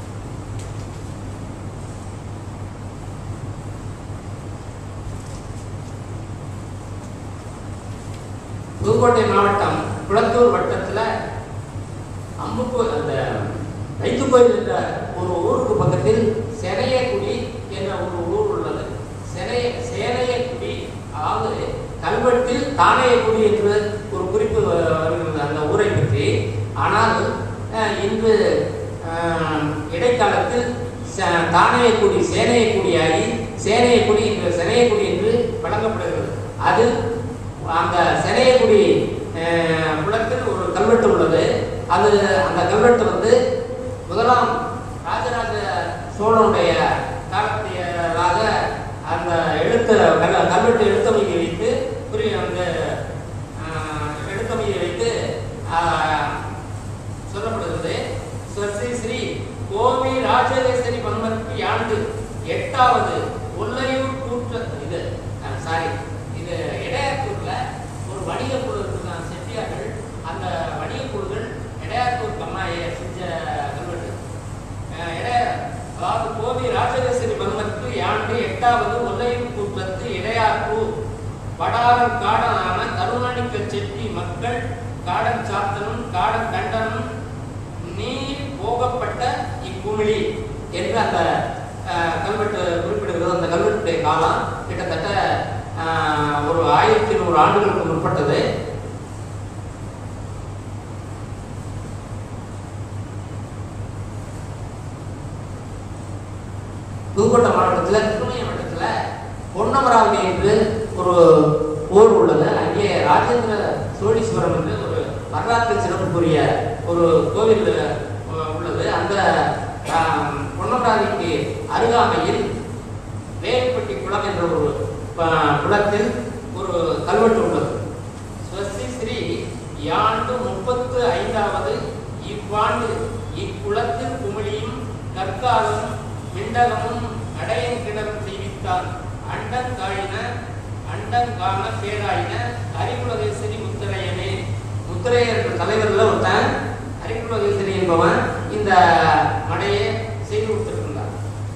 புதுக்கோட்டை மாவட்டம் குளத்தூர் வட்டத்தில் அம்புக்கு அந்த வைத்துக்கோயில் என்ற ஒரு ஊருக்கு பக்கத்தில் செரையக்குடி என்ற ஒரு ஊர் உள்ளது செரைய சேரையக்குடி அதாவது கல்வெட்டில் தானையக்குடி என்று ஒரு குறிப்பு வ- வருகிறது அந்த ஊரை பற்றி ஆனால் அஹ், இன்று அஹ், இடைக்காலத்தில் ச- தானையக்குடி சேனையக்குடியாகி சேனையக்குடி இன்று செனையக்குடி என்று வழங்கப்படுகிறது அது அந்த செனையக்குடி அஹ், குளத்தில் ஒரு கல்வெட்டு உள்ளது அது அந்த கல்வெட்டு வந்து முதலாம் ராஜராஜ சோழனுடைய காலத்தியராக அந்த எழுத்து கல் கல்வெட்டு எழுத்தமையை வைத்து புரிய அந்த அஹ், எழுத்தமையை வைத்து அஹ், சொல்லப்படுகிறது ஸ்வஸ்தி ஸ்ரீ கோவி ராஜகேசரி பன்மர்க்கு ஆண்டு எட்டாவது ஒல்லையூர் கூற்ற இது சாரி இது இடையாத்தூர்ல ஒரு வணிக குழு இருக்காங்க செட்டியார்கள் அந்த வணிக குழுக்கள் இடையாத்தூர் கம்மாயை செஞ்ச கல்வெட்டு அஹ் இடைய அதாவது கோவி ராஜகேசரி பன்மர்க்கு ஆண்டு எட்டாவது ஒல்லையூர் கூற்றத்து இடையாத்தூர் வடாரம் காடனான கருணாநிக்க செட்டி மக்கள் காடன் சாத்தனும் காடன் கண்டனும் நீர் போகப்பட்ட இக்குமிழி என்று அந்த அஹ், கல்வெட்டு குறிப்பிடுகிறது அந்த கல்வெட்டுடைய காலம் கிட்டத்தட்ட அஹ், ஒரு ஆயிரத்தி நூறு ஆண்டுகளுக்கு முற்பட்டது புதுக்கோட்டை மாவட்டத்தில் திருமய வட்டத்தில் பொன்னமராவதி என்று ஒரு ஊர் உள்ளது அங்கே ராஜேந்திர சோழீஸ்வரம் என்று ஒரு வரலாற்று சிறப்புக்குரிய ஒரு கோவில் அஹ், உள்ளது அந்த ஆம், பொன்னமராவதிக்கு அருகாமையில் வேலுப்பட்டி குளம் என்ற ஒரு அஹ், குளத்தில் ஒரு கல்வெட்டு உள்ளது ஸ்வஸ்தி ஸ்ரீ யாண்டு முப்பத்து ஐந்தாவது இவ்வாண்டு இக்குளத்தில் குமிழியும் கற்காலும் மிண்டகமும் அடையன் கிணறும் செய்வித்தான் அண்டன் காயின அண்டங்கான பேராயின அரிகுலகேசரி முத்திரையனே முத்திரையர் என்ற தலைவர்ல ஒருத்தன் அரிகுலகேசரி என்பவன் இந்த மடையை செய்து கொடுத்திருந்தார்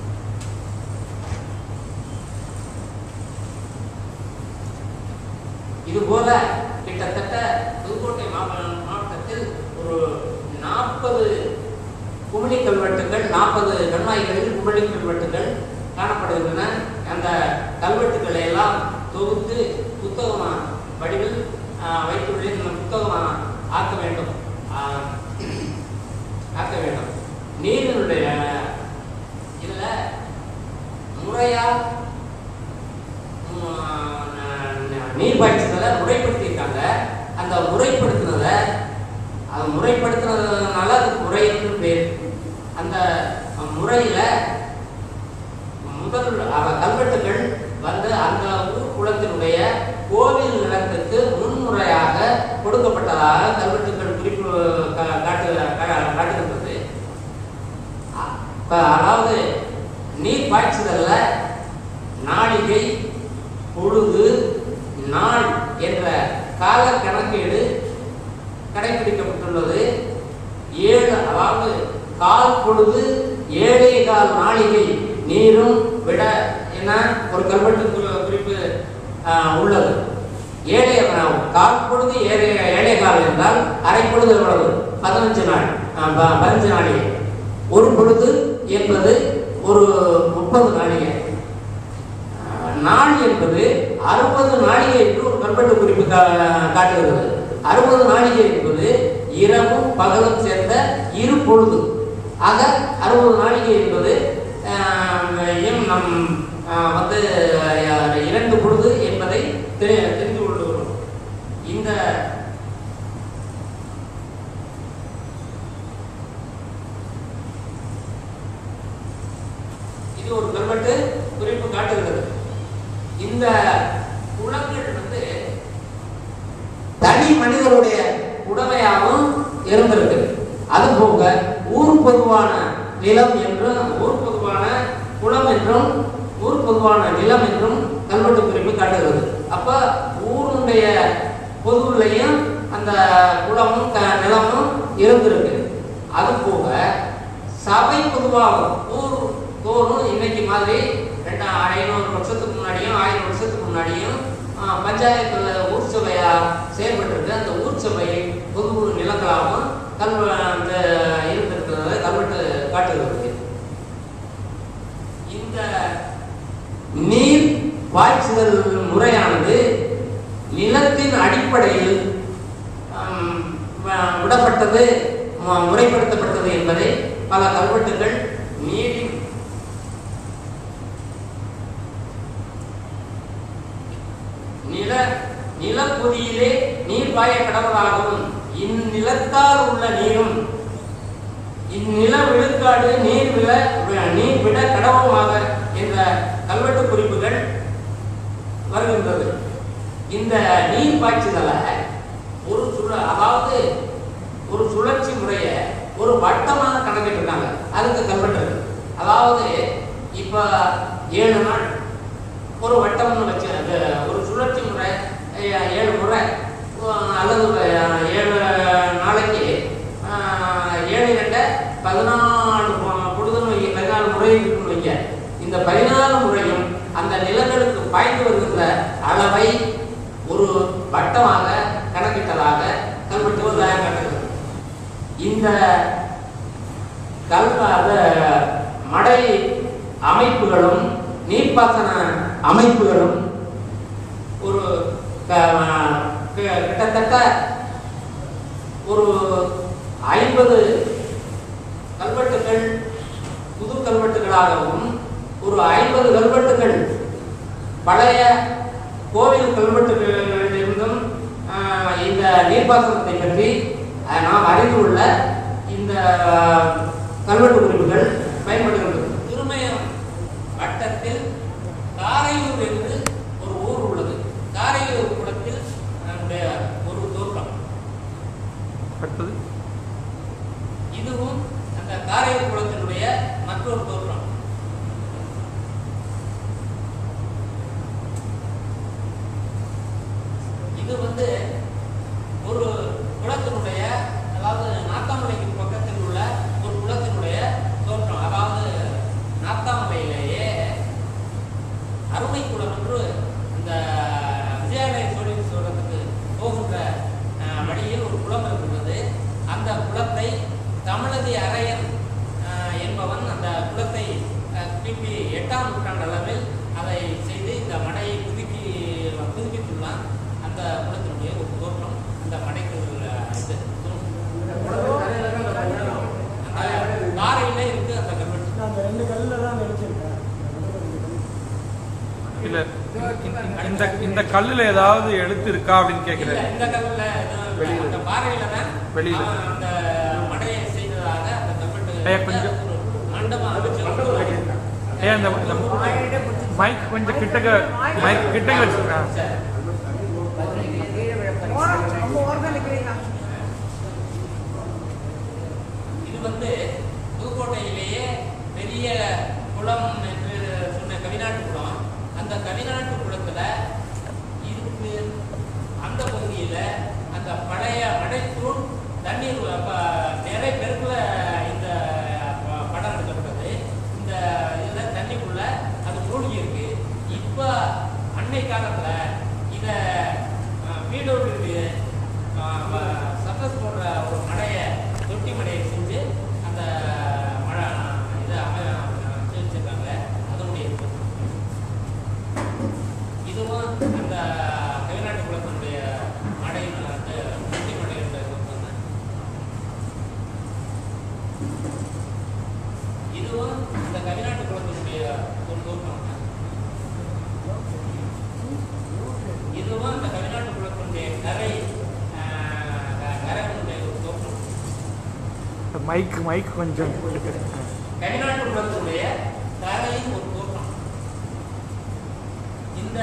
இது போல கிட்டத்தட்ட புதுக்கோட்டை மாவ- மாவட்டத்தில் ஒரு நாற்பது குமிழி கல்வெட்டுகள் நாற்பது கண்மாய்களில் குமிழி கல்வெட்டுகள் காணப்படுகின்றன அந்த கல்வெட்டுக்களை எல்லாம் தொகுத்து புத்தகமா வடிவில் ஆஹ், வைத்துள்ளேன் இந்த புத்தகமா ஆக்க வேண்டும் ஆஹ், ஆக்க வேண்டும் நீரினுடைய இதுல முறையா உம், ந- நீர் பாய்ச்சுதலை முறைப்படுத்தியிருக்காங்க அந்த முறைப்படுத்தினதை அது முறைப்படுத்தினதுனால அதுக்கு முறை என்று பேர் அந்த முறையில முதல் அவ கல்வெட்டுகள் வந்து அந்த ஊர் குளத்தினுடைய கோவில் நிலத்துக்கு முன்முறையாக கொடுக்கப்பட்டதாக கல்வெட்டுகள் குறிப்பு கா- காட்டு கா- காட்டுகின்றது அ- இப்ப அதாவது நீர் பாய்ச்சுதல்ல நாழிகை பொழுது நாள் என்ற கால கணக்கீடு கடைபிடிக்கப்பட்டுள்ளது ஏழு அதாவது கால் பொழுது ஏழே கால் நாழிகை நீரும் விட என ஒரு கல்வெட்டு குறி- குறிப்பு ஆஹ், உள்ளது ஏழை கால் பொழுது ஏழை ஏழை கால் என்றால் அரை பொழுது எவ்வளவு பதினஞ்சு நாள் ஆஹ், ப- பதினஞ்சு நாளிகை ஒரு பொழுது என்பது ஒரு முப்பது நாளிகை ஆஹ், நாள் என்பது அறுபது நாழிகை என்று ஒரு கல்வெட்டு குறிப்பு கா- காட்டுகிறது அறுபது நாழிகை என்பது இரவும் பகலும் சேர்ந்த இரு பொழுது ஆக அறுபது நாழிகை என்பது ஆஹ், எம் நம் ஆஹ், வந்து அஹ், இரண்டு பொழுது என்பதை தெரி- தெரிந்து கொள்கிறோம் இந்த இது ஒரு கல்வெட்டு குறிப்பு காட்டுகிறது இந்த குளங்கள் வந்து தனி மனிதருடைய உடமையாகவும் இருந்திருக்கு அது போக ஊர் பொதுவான நிலம் என்றும் ஊர் பொதுவான குளம் என்றும் ஊர் பொதுவான நிலம் என்றும் கல்வெட்டு குறிப்பு காட்டுகிறது அப்ப ஊருடைய பொதுவிலையும் அந்த குளமும் க- நிலமும் இருந்திருக்கு அது போக சபை பொதுவாகும் ஊர் தோறும் இன்னைக்கு மாதிரி ரெண்டு ஐநூறு வருஷத்துக்கு முன்னாடியும் ஆயிரம் வருஷத்துக்கு முன்னாடியும் ஆஹ், பஞ்சாயத்துல ஊர் சபையா செயல்பட்டிருக்கு அந்த ஊர் சபை பொது நிலங்களாகவும் கல் அந்த இருந்திருக்கிறத கல்வெட்டு காட்டுகிறது இந்த நீர் பாய்ச்சுதல் முறையானது நிலத்தின் அடிப்படையில் ஆம், வ- விடப்பட்டது மு- முறைப்படுத்தப்பட்டது என்பதை பல கல்வெட்டுகள் நீரின் நில நிலப்பொதியிலே நீர் பாய கடவுளாகவும் இந்நிலத்தால் உள்ள நீரும் இந்நில விழுக்காடு நீர் விழ நீர் விட கடவுமாக என்ற கல்வெட்டு குறிப்புகள் வருகின்றது இந்த நீர் பாய்ச்சுதலை ஒரு சுழ அதாவது ஒரு சுழற்சி முறையை ஒரு வட்டமாக கணக்கிட்டு இருக்காங்க அதுக்கு கல்வெட்டு இருக்கு அதாவது இப்ப ஏழு நாள் ஒரு வட்டம்னு வச்சு அது ஒரு சுழற்சி முறை ஏ- ஏழு முறை அஹ் அல்லது அஹ், ஏழு நாளைக்கு அஹ், ஏழு ரெண்ட பதினாலு பொ- பொழுதுன்னு வைங்க பதினாலு முறை இருக்குன்னு வைங்க இந்த பதினாலு முறையும் அந்த நிலங்களுக்கு பாய்ந்து வருகின்ற அளவை ஒரு வட்டமாக கணக்கிட்டதாக கல்வெட்டு தயார் காட்டுகிறது இந்த கல் அந்த மடை அமைப்புகளும் நீர்ப்பாசன அமைப்புகளும் ஒரு க- க- கிட்டத்தட்ட ஒரு ஐம்பது கல்வெட்டுகள் புது கல்வெட்டுகளாகவும் ஒரு ஐம்பது கல்வெட்டுகள் பழைய கோவில் கல்வெட்டுகளிலிருந்தும் ஆஹ், இந்த நீர்ப்பாசனத்தை பற்றி ஆஹ், நாம் அறிந்துள்ள இந்த ஆஹ், கல்வெட்டு குறிப்புகள் பயன்படுகின்றது திருமயம் வட்டத்தில் காரையூர் என்று ஒரு ஊர் உள்ளது காரையூர் குளத்தில் நம்முடைய ஒரு தோற்றம் அடுத்தது இதுவும் அந்த காரையூர் குளத்தினுடைய மற்றொரு தோற்றம் இது வந்து ஒரு குளத்தினுடைய அதாவது நாத்தாமலைக்கு பக்கத்தில் உள்ள ஒரு குளத்தினுடைய தோற்றம் அதாவது நாத்தாமலையிலேயே அருமை குளம் என்று அந்த விஜயாலய சோழீஸ்வரத்துக்கு போகின்ற அஹ், வழியில் ஒரு குளம் இருக்கின்றது அந்த குளத்தை தமிழதி அரையன் அஹ், என்பவன் அந்த குளத்தை அஹ், கிபி எட்டாம் நூற்றாண்டு அளவில் அதை செய்து இந்த மடையை புதுக்கி புதுப்பித்துள்ளான் அந்த குளத்தினுடைய ஒரு தோற்றம் அந்த மடைக்கு அஹ், இது அந்த பாறையில இருக்கு அந்த கல்வெட்டு நான் அந்த ரெண்டு கல்லில் தான் நினைச்சிருக்கேன் இல்ல இந்த- இந்த இந்த கல்லுல ஏதாவது எழுத்து இருக்கா அப்படின்னு இல்ல, கேக்குறேன் இந்த கல்லுல எதுவும் இல்ல. வெளியில. அந்த பாறையில தான் வெளியில. அவன் அந்த மடையை செய்ததாக அந்த கல்வெட்டு ஐயா, கொஞ்சம். ஒரு மண்டபம் அமைச்சு ஏன் இந்த இந்த மைக் கொஞ்சம் கிட்டக்க மைக் கிட்டக்க வச்சுருக்கேன் சரி. நம்ம ஓரத்தில் நிற்கிறீங்க இது வந்து புதுக்கோட்டையிலேயே பெரிய குளம் என்று சொன்ன கவிநாட்டு குளம் அந்த கவிநாட்டு குளத்துல இதுக்கு அந்த பகுதியில அந்த பழைய மடைத்தூள் தண்ணீர் அப்ப நிறைய பேருக்குள்ள இந்த ப- படம் எடுக்கப்பட்டது இந்த இதுல தண்ணிக்குள்ள அது மூழ்கி இருக்கு இப்ப அன்னை காலத்துல இத அஹ், வீடோடு சட்டஸ் போடுற ஒரு மடையை தொட்டி மடையை செஞ்சு அந்த மழை இதை அமை வச்சிருக்காங்க அதனுடைய மைக் மைக் கொஞ்சம் கரிநாட்டு குளத்துடைய தரையின் ஒரு தோற்றம் இந்த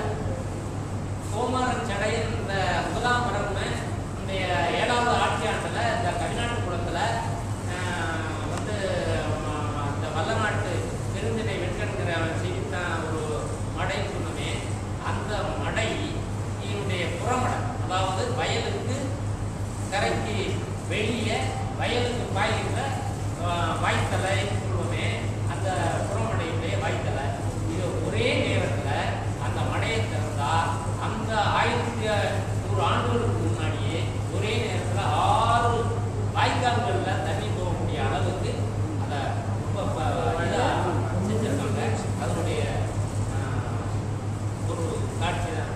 சோமரன் சடையன் இந்த முதலாம் வரம்பு இந்த ஏழாவது ஆட்சி ஆண்டுல இந்த கரிநாட்டு குளத்துல ஆஹ், வந்து ஆஹ், அந்த வல்லநாட்டு பெருந்திடை வெண்கண்கிற செய்தித்தான் ஒரு மடைன்னு சொன்னமே அந்த மடை இதனுடைய புறமடை அதாவது வயலுக்கு கரைக்கு வெளியே வயலுக்கு பாய்கின்ற ஆஹ், வாய்த்தலை சொல்லுவோமே அந்த புறமடையுடைய வாய்த்தலை இது ஒரே நேரத்தில் அந்த மடையை திறந்தா அந்த ஆயிரத்தி நூறு ஆண்டுகளுக்கு முன்னாடியே ஒரே நேரத்தில் ஆறு வாய்க்கால்களில் தண்ணி போகக்கூடிய அளவுக்கு அதை ரொம்ப ப- இதா செஞ்சிருக்காங்க அதனுடைய ஆஹ், ஒரு காட்சி தான்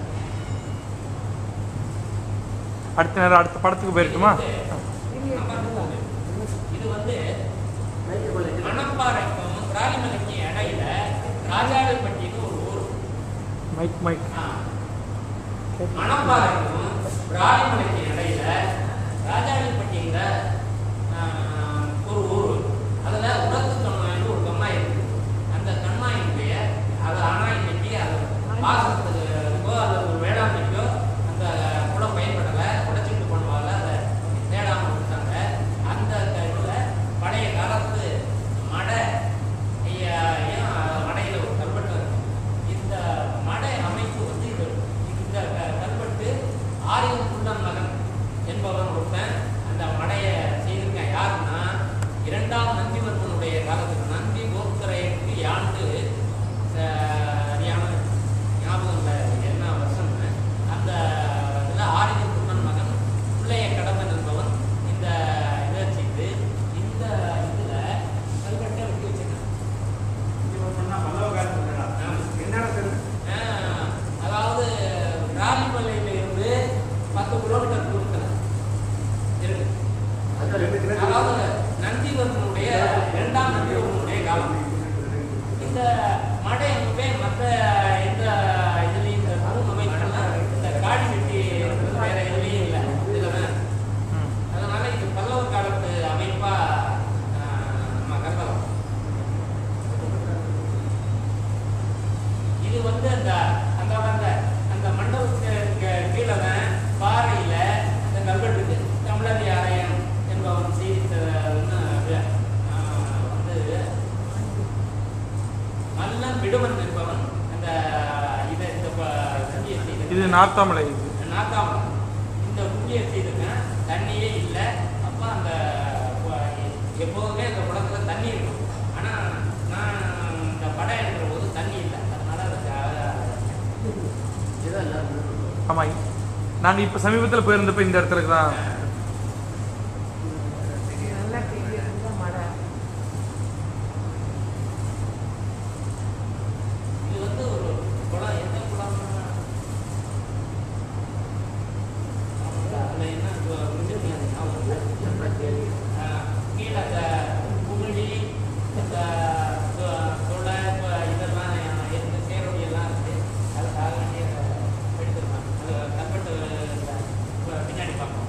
அடுத்த நேரம் அடுத்த படத்துக்கு போயிருக்குமா இது வந்து மணப்பாறைக்கும் ராலிமலைக்கும் இடையில ராஜாவிப்பட்டின்னு ஒரு ஊர் மைக் மைக் ஆ. மணப்பாறைக்கும் ராலிமலைக்கும் இடையில ராஜாவிப்பட்டிங்கிற ஆ, ஒரு ஊர் அதுல உரத்து கண்மாயின்னு ஒரு கண்மாய் இருக்கு அந்த கண்மாயினுடைய அது ஆனா இன்னைக்கு அது பாசத்துக்கோ அல்லது ஒரு வேளாண்மைக்கோ அந்த குடம் பயன்படலை உடைச்சிட்டு பண்ணுவாங்க அதை தேடாம விட்டாங்க அந்த இதுல பழைய காலத்து மடை ஐயா, ஏன் மடையில ஒரு கல்வெட்டு இருக்கு. இந்த மடை அமைப்பு வந்து இது இந்த க- கல்வெட்டு ஆரியன் குள்ளன் மகன் என்பவன் ஒருத்தன் அந்த மடையை செய்திருக்கான் யாருன்னா இரண்டாம் நந்திவர்மனுடைய காலத்துக்கு நந்தி கோத்திரைக்கு யாண்டு அஹ், சரியான ஞாபகம் இல்லை என்ன வருஷம்னு அந்த இதில் ஆரியன் குள்ளன் மகன் பிள்ளைய கடம்பன் என்பவன் இந்த இதை செய்து இந்த இதில் கல்வெட்டை வெட்டி வச்சிருக்கான் ஆஹ், அதாவது ராணிமலையில இருந்து பத்து கிலோமீட்டர் தூரத்தில் இருக்கு அதாவது நந்திவர்மனுடைய இரண்டாம் நந்திவர்மனுடைய காலம் இந்த மடை அமைப்பே மற்ற எந்த இதுலையும் இந்த தூண் அமைப்புலாம் இந்த காடி வெட்டி இருக்கிறது வேற எதுலையும் இல்லை இதில் தான் ம் அதனால இது பல்லவர் காலத்து அமைப்பா ஆஹ், நம்ம கருதலாம் இது வந்து அந்த அந்த அந்த அந்த மண்டபத்துக்கு கீழே தான் பாறையில அந்த கல்வெட்டு இருக்கு தமிழறி ஆலயம் என்பவன் செய்தித்தன்னு வந்து மல்லன் விடுவன் என்பவன் அந்த இதை இந்த ப- குண்டியை செய்து இது நார்த்தாமலை இது நாத்தாம இந்த குண்டியை செய்திருக்கேன் தண்ணியே இல்லை அப்போ அந்த ப- எப்போதுமே இந்த குளத்துல தண்ணி இருக்கும் ஆனால் நான் இந்த படம் எடுக்கிற போது தண்ணி இல்லை அதனால அதுக்கு ஆமாம் நாங்கள் இப்போ சமீபத்தில் போயிருந்தப்ப இந்த இடத்துக்கு தான் நல்லா தெரியுது மழை இது வந்து ஒரு குளம் எந்த குளம்னா அதில் என்ன கு- குஞ்சுங்க அது ஞாபகம் இல்லை. ஆஹ், கீழே அந்த குமிழி இந்த தொ- துளை ப- இதெல்லாம் இருந்து சேரொடி எல்லாம் இருக்கு அதுக்காக வேண்டிய எடுத்துருக்காங்க அது கல்வெட்டு ப- பின்னாடி பார்ப்போம்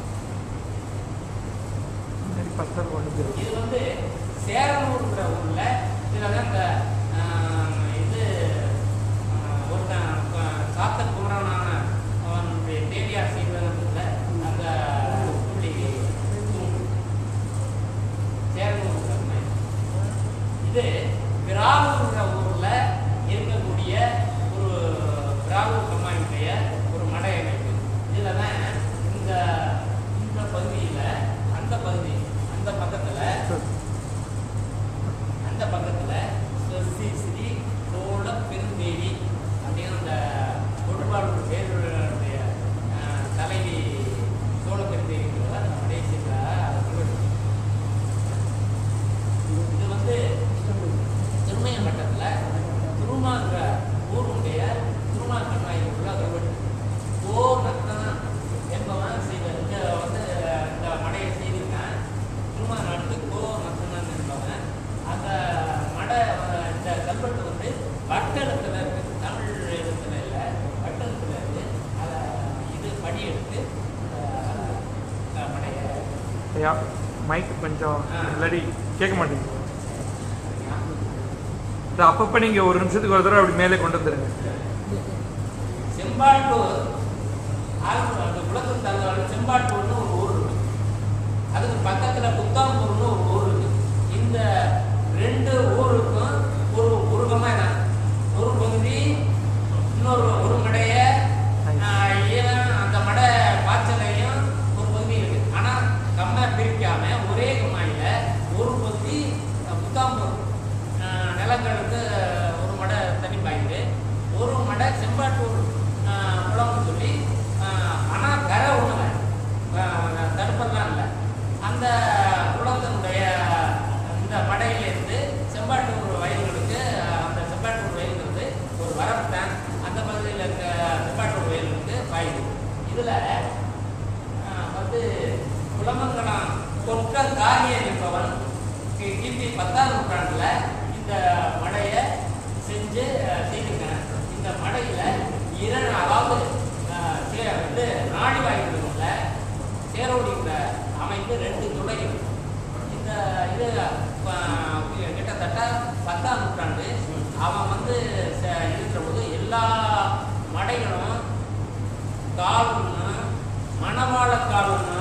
சரி பத்தர் கொண்டு இது வந்து சேரனூர்ங்கிற ஊர்ல இதுல தான் இந்த ஆஹ், இது ஆஹ், ஒருத்தன் ப- சாத்த குமரனான அவனுடைய தேவியார் செய்வதில் அந்த புள்ளி தூண். சேரனூர்ங்கிற ஊர். இது விராவூர்ங்கிற ஊர்ல இருக்கக்கூடிய ஒரு விராவூர் கம்மாயினுடைய ஒரு மடை அமைப்பு இதுல தான் இந்த இந்த பகுதியில அந்த பகுதி அந்த பக்கத்துல அந்த பக்கத்துல ஸ்ரீ ஸ்ரீ சோழ பெருந்தேவி அப்படின்னு அந்த கொடுப்பாளூர் பேருடைய தலைவி சோழ பெருந்தேவிங்கிறத அந்த கடைசியில் அதை சொல்லிட்டு இது வந்து திருமயம் மட்டத்தில் திருமாங்கிற ஊருடைய திருமா கண்ணாயில் உள்ள கல்வெட்டு ஓர் நத்தனம் என்பவன் செய்வது இங்க வந்து இந்த மடையை செய்திருக்கான் திருமா நாட்டு கோ நத்தனன் என்பவன் அந்த மடை அஹ், இந்த கல்வெட்டு வந்து வட்டெழுத்துல இருக்கு தமிழ் எழுத்துல இல்லை வட்டெழுத்துல இருக்கு அதை இது படி எடுத்து இந்த மடையை ஐயா மைக் கொஞ்சம் ஆ. இல்லாடி கேட்க மாட்டேங்குது இது அப்பப்போ நீங்கள் ஒரு நிமிஷத்துக்கு ஒரு தடவை அப்படி மேலே கொண்டு வந்துருங்க செம்பாட்டூர் ஆலந்தூர் அந்த குளத்தூர் தந்தாலும் செம்பாட்டூர்னு ஒரு ஊர் இருக்கு அதுக்கு பக்கத்துல புத்தாம்பூர்னு ஒரு ஊர் இருக்கு இந்த ரெண்டு ஊருக்கும் ஒரு உருகமா என்ன ஒரு பகுதி இன்னொரு ஒரு மடைய ஆஹ், ஈரம் அந்த மடை பாய்ச்சலையும் ஒரு பகுதி இருக்கு ஆனா கம்மா பிரிக்காம ஒரே கம்மாயில ஒரு பகுதி அஹ், புத்தாம்பூர் ஆஹ், நிலங்களுக்கு ஒரு மடை தண்ணி பாயுது ஒரு மடை செம்பாட்டூர் ஆஹ், குளம்னு சொல்லி ஆஹ், ஆனா கரை ஒண்ணுங்க ஆஹ், தடுப்பெல்லாம் இல்லை அந்த குளத்தினுடைய இந்த மடையிலிருந்து செம்பாட்டூர் வயல்களுக்கு அந்த செம்பாட்டூர் வயல்கிறது ஒரு வரப்பு தான் அந்த பகுதியில் இருக்க செம்பாட்டூர் வயல்களுக்கு பாயுது இதுல ஆஹ், வந்து குலமங்கலம் கொற்ற காரிய என்பவன் கி- கிபி பத்தாம் நூற்றாண்டுல இந்த மடையை செஞ்சு அஹ், செய்திருக்காங்க இந்த மடையில இரண்டு அதாவது அஹ், சே- வந்து நாடி வாய்ப்புல சேரோடிங்கிற அமைப்பு ரெண்டு துளை இருக்கு. இந்த இது அஹ், கிட்டத்தட்ட பத்தாம் நூற்றாண்டு அவன் வந்து ச- இருக்கிற போது எல்லா மடைகளும் காலுன்னு மணவாள காலுன்னு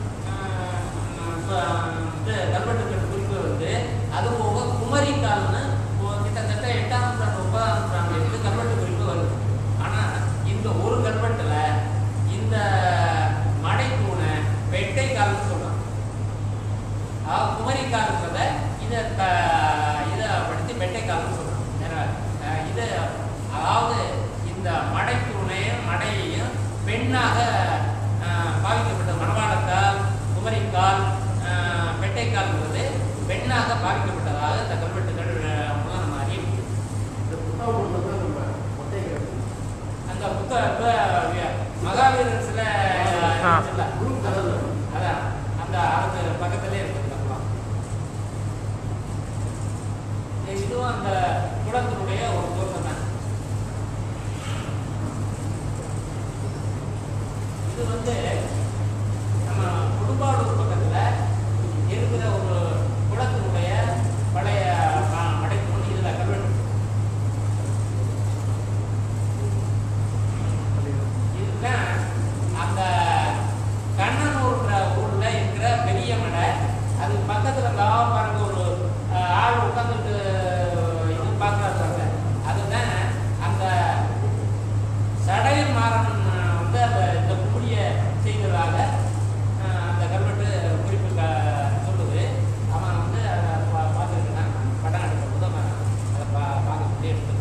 இது கல்வெட்டுக்கள் குறிப்பு வந்து அது போக குமரி கால்னு ஒ- கிட்டத்தட்ட எட்டாம் நூற்றாண்டு ஒன்பதாம் நூற்றாண்டு இருந்து கல்வெட்டு குறிப்பு வருது ஆனா இந்த ஒரு கல்வெட்டுல இந்த மடை தூணை வெட்டை கால்னு சொல்றான் அதாவது குமரி கால்ன்றத இதை இதை படுத்தி வெட்டை கால்னு சொல்றான் வேற, அஹ், இது அதாவது இந்த மடை தூணையும் மடையையும் பெண்ணாக அஹ், பாவிக்கப்பட்ட மணவாளக்கால் குமரிக்கால் அஹ், வெட்டைக்கால்ங்கிறது பெண்ணாக பாவிக்கப்பட்டதாக இந்த கல்வெட்டுகள் அஹ், மூலம் நம்ம அறிய முடியும் இந்த புத்தாவூர்ல தான் நம்ம மொட்டை கிடக்கு. அந்த புத்த இப்ப மகாவீரர் சில ஆ. இருக்குல்ல, ப்ளூ கலர்ல இருக்கு. அதான் அந்த அதுக்கு பக்கத்திலே இருக்குது அந்த குளம் இதுவும் அந்த குளத்தினுடைய ஒரு தோற்றம் தான் இது வந்து நம்ம குடும்பாளூர் பக்கத்துல இருக்கிற ஒரு குளத்தினுடைய பழைய ம- மடைத்தூண் இதுல கல்வெட்டு இதுதான் அந்த கண்ணனூர்ன்ற ஊர்ல இருக்கிற பெரிய மடை அது பக்கத்துல காவ பாருங்க ஒரு அஹ், ஆள் உட்காந்துட்டு இது பார்க்கறாங்க அதுதான் அந்த சடையன் மாறன் அஹ், வந்து அந்த இந்த குடிய செய்ததாக அஹ், அந்த கல்வெட்டு குறிப்பு க- சொல்லுது அவன் வந்து அதை பா- பார்த்திருக்கான் படம் எடுக்கும் போது அவன் அதை பா பார்க்க எடுத்துருக்கான்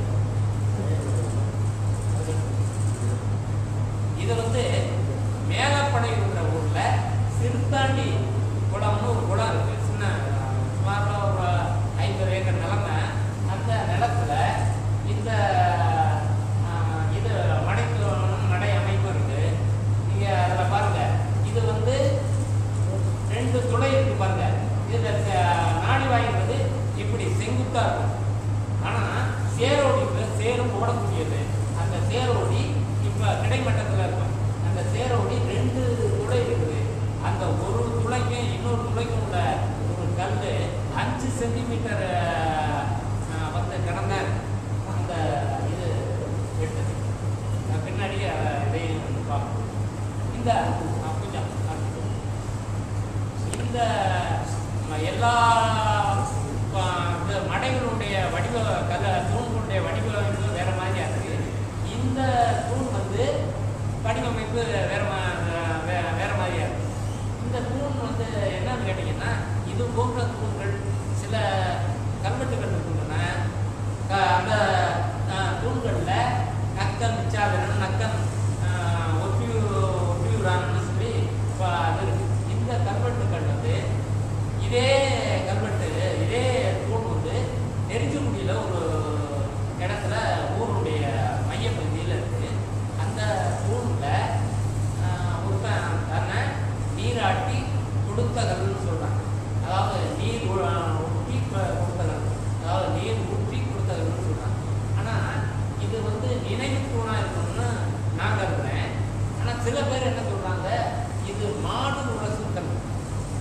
இது வந்து மேலப்படைங்கிற ஊர்ல சிறுத்தாண்டி குளம்னு ஒரு குளம் இருக்கு சின்ன சுமாராக ஒரு ஐம்பது ஏக்கர் நிலமை அந்த நிலத்துல இந்த ஆஹ், இது மடைக்கு மடை அமைப்பு இருக்கு நீங்க அதுல பாருங்க இது வந்து ரெண்டு துளை இருக்கு பாருங்க இதுல ச- நாடி வாய்ங்கிறது இப்படி செங்குத்தா இருக்கும் ஆனா சேரோடி இப்ப சேரும் ஓடக்கூடியது அந்த சேரோடி இப்ப கிடைமட்டத்துல இருக்கும் அந்த சேரோடி ரெண்டு துளை இருக்குது அந்த ஒரு துளைக்கும் இன்னொரு துளைக்கும் உள்ள ஒரு கல் அஞ்சு சென்டிமீட்டர் வந்து கடந்த அந்த இது எடுத்தது நான் பின்னாடி அதை இதையும் வந்து பார்ப்போம் இந்த ஆ, கொஞ்சம் அடுத்து. இந்த ம, எல்லா ஆ, இந்த மடைகளுடைய வடிவ கல தூண்களுடைய வடிவமைப்பு வேற மாதிரியா இருக்கு இந்த தூண் வந்து வடிவமைப்பு வேற மா- வே- வேற மாதிரியா இருக்கு இந்த தூண் வந்து என்னன்னு கேட்டீங்கன்னா இது போன்ற தூண்கள் சில கல்வெட்டுகள் இருக்கின்றன க- அந்த ஆ, தூண்கள்ல நக்கன் நிச்சாதனன் நக்கன் ஒப்பியூ ஒப்பியூரான்னு சொல்லி ப- அது இருக்கு இந்த கல்வெட்டுகள் வந்து இதே கல்வெட்டு இதே தூண் வந்து நெருஞ்சிக்குடியில் ஒரு இடத்துல ஊருடைய மையப்பகுதியில் இருக்கு அந்த தூணில் ஒருத்தன் தன்னை நீராட்டி கொடுத்தகள்னு சொல்கிறாங்க அதாவது நீர் உ- ஊற்றி கொ- கொடுத்தகள் அதாவது நீர் ஊற்றி கொடுத்தகள்னு சொல்கிறாங்க ஆனால் இது வந்து நினைவு தூணாக இருக்கணும்னு நான் கருதுறேன் ஆனால் சில பேர் என்ன சொல்கிறாங்க இது மாடு உரசும் கல்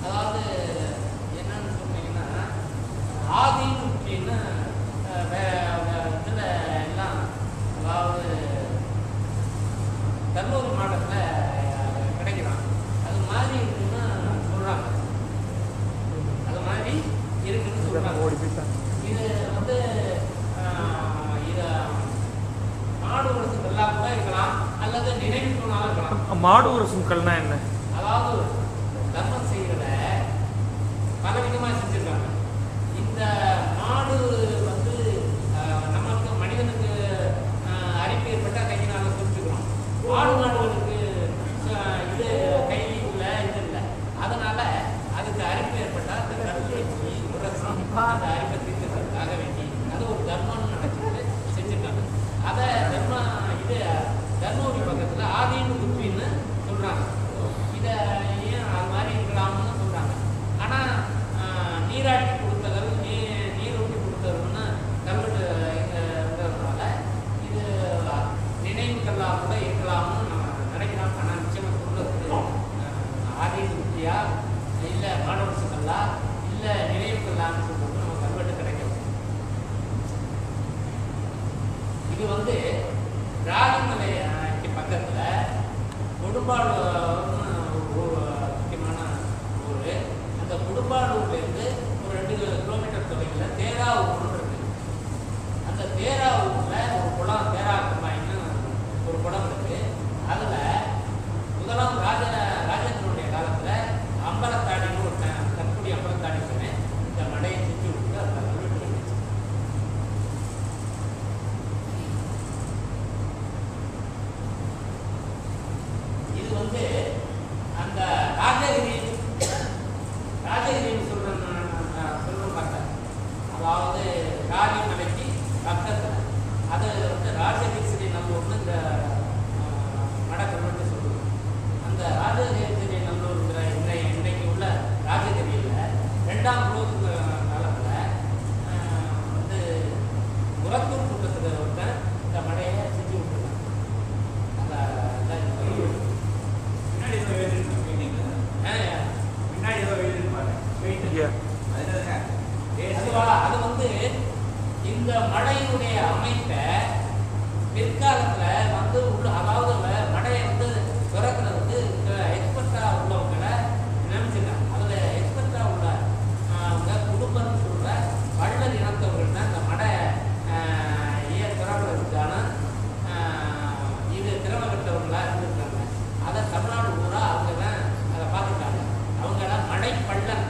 அதாவது என்னன்னு சொன்னீங்கன்னா ஆதின்னு அப்படின்னா அஹ், வே- வே- இதுல எல்லாம் அதாவது கல்லூரி மாவட்டத்தில் கிடைக்கிறான் அது மாதிரி இருக்குன்னு சொல்றாங்க அது மாதிரி இருக்குன்னு சொல்றாங்க இது வந்து ஆஹ், இத மாடு உரத்துக்கெல்லாம் கூட இருக்கலாம் அல்லது நினைவு தூணாலும் இருக்கலாம் மாடு உரசுக்கள்னா என்ன அதாவது தர்மம் செய்யறத பலவிதமா செஞ்சிருக்காங்க இந்த மாடு வந்து ஆஹ், நமக்கு மனிதனுக்கு ஆஹ், அரிப்பு ஏற்பட்டா கையினால குறிச்சுக்கிறோம் ஆடு மாடுகளுக்கு ஆஹ், இது கை இல்லை இது இல்லை அதனால அதுக்கு அரிப்பு ஏற்பட்டா அந்த கல்லை உரசம் அந்த அரிப்பை தீர்க்கிறதுக்காக வேண்டி அது ஒரு தர்மம்னு நினைச்சிட்டு செஞ்சிருக்காங்க அதை தர்ம இது தர்மபுரி பக்கத்துல ஆதீன குப்பின்னு சொல்றாங்க இதை ஏன் அது மாதிரி இருக்கலாம்னு சொல்றாங்க ஆனா ஆஹ், நீராட்டி கொடுத்ததல் நீ நீரூட்டி கொடுத்ததுன்னு கல்வெட்டு இங்க இருக்கிறதுனால இது நினைவுகள்லாம் கூட இருக்கலாம்னு நம்ம நினைக்கலாம் ஆனா நிச்சயமா சொல்றது ஆதீன குப்பியா இல்ல மாணவர்களா இல்ல நினைவுகள்லாம்னு சொல்றது நம்ம கல்வெட்டு கிடைக்கும் இது வந்து ராஜமலைக்கு பக்கத்துல கொடும்பாளூர்னு ஒரு ஊர், முக்கியமான ஊர் அந்த கொடும்பாளூர்லேருந்து ஒரு ரெண்டு கிலோமீட்டர் தொலைவில் தேராவூர்னு இருக்கு அந்த தேராவூர்ல ஒரு குளம் தேரா கம்பாயின்னு ஒரு குளம் இருக்கு அதுல முதலாம் ராஜ ராஜேந்திரனுடைய காலத்துல அம்பலத்தாடின்னு ஒருத்தன் தற்கூடிய அம்பலத்தாடி சொன்னேன் இந்த மடையை சுற்றி விட்டு அந்த கல்வெட்டு வந்துச்சு இது வந்து அந்த ராஜகிரி ராஜகிரின்னு சொல்றேன் சொல்றேன் பார்த்தேன் அதாவது ராஜமலைக்கு பக்கத்துல அது வந்து ராஜகிரி நல்லூர்னு இந்த மடக்கல்வெட்டு சொல்லுவோம் அந்த ராஜகிரி நல்லூர்ங்கிற இந்த இன்னைக்கு உள்ள ராஜகிரியில் ரெண்டாம் குலோத்துங்க காலத்துல ஆஹ், வந்து முரத்தூர் கூட்டத்தில் ஒருத்தன் இந்த மடையை செஞ்சு விட்டுருக்கான் அந்த அந்த கல்வெட்டு. பின்னாடி ஏதோ எழுதிருக்கு மீனிங் ஆஹ், பின்னாடி ஏதோ எழுதிருப்பாரு இங்கே அது என்னதுங்க அதுவா அது வந்து இந்த மடையினுடைய அமைப்பை பிற்காலத்துல வந்து உள்ள அதாவது வ- மடையை வந்து திறக்கிறதுக்கு எக்ஸ்பர்ட்டா உள்ளவங்களை நினைச்சிருக்காங்க அதுல எக்ஸ்பர்ட்டா உள்ள ஆஹ், அவங்க குடும்பம்னு சொல்ற வள்ளல் இனத்தவர்கள் தான் இந்த மடை ஆஹ், ஏன் திறக்கிறதுக்கான ஆஹ், இது திறமை பெற்றவங்களா இருந்திருக்காங்க அதை தமிழ்நாடு பூரா அவங்க தான் அதை பார்த்துட்டாங்க அவங்களாம் மடை பள்ளன்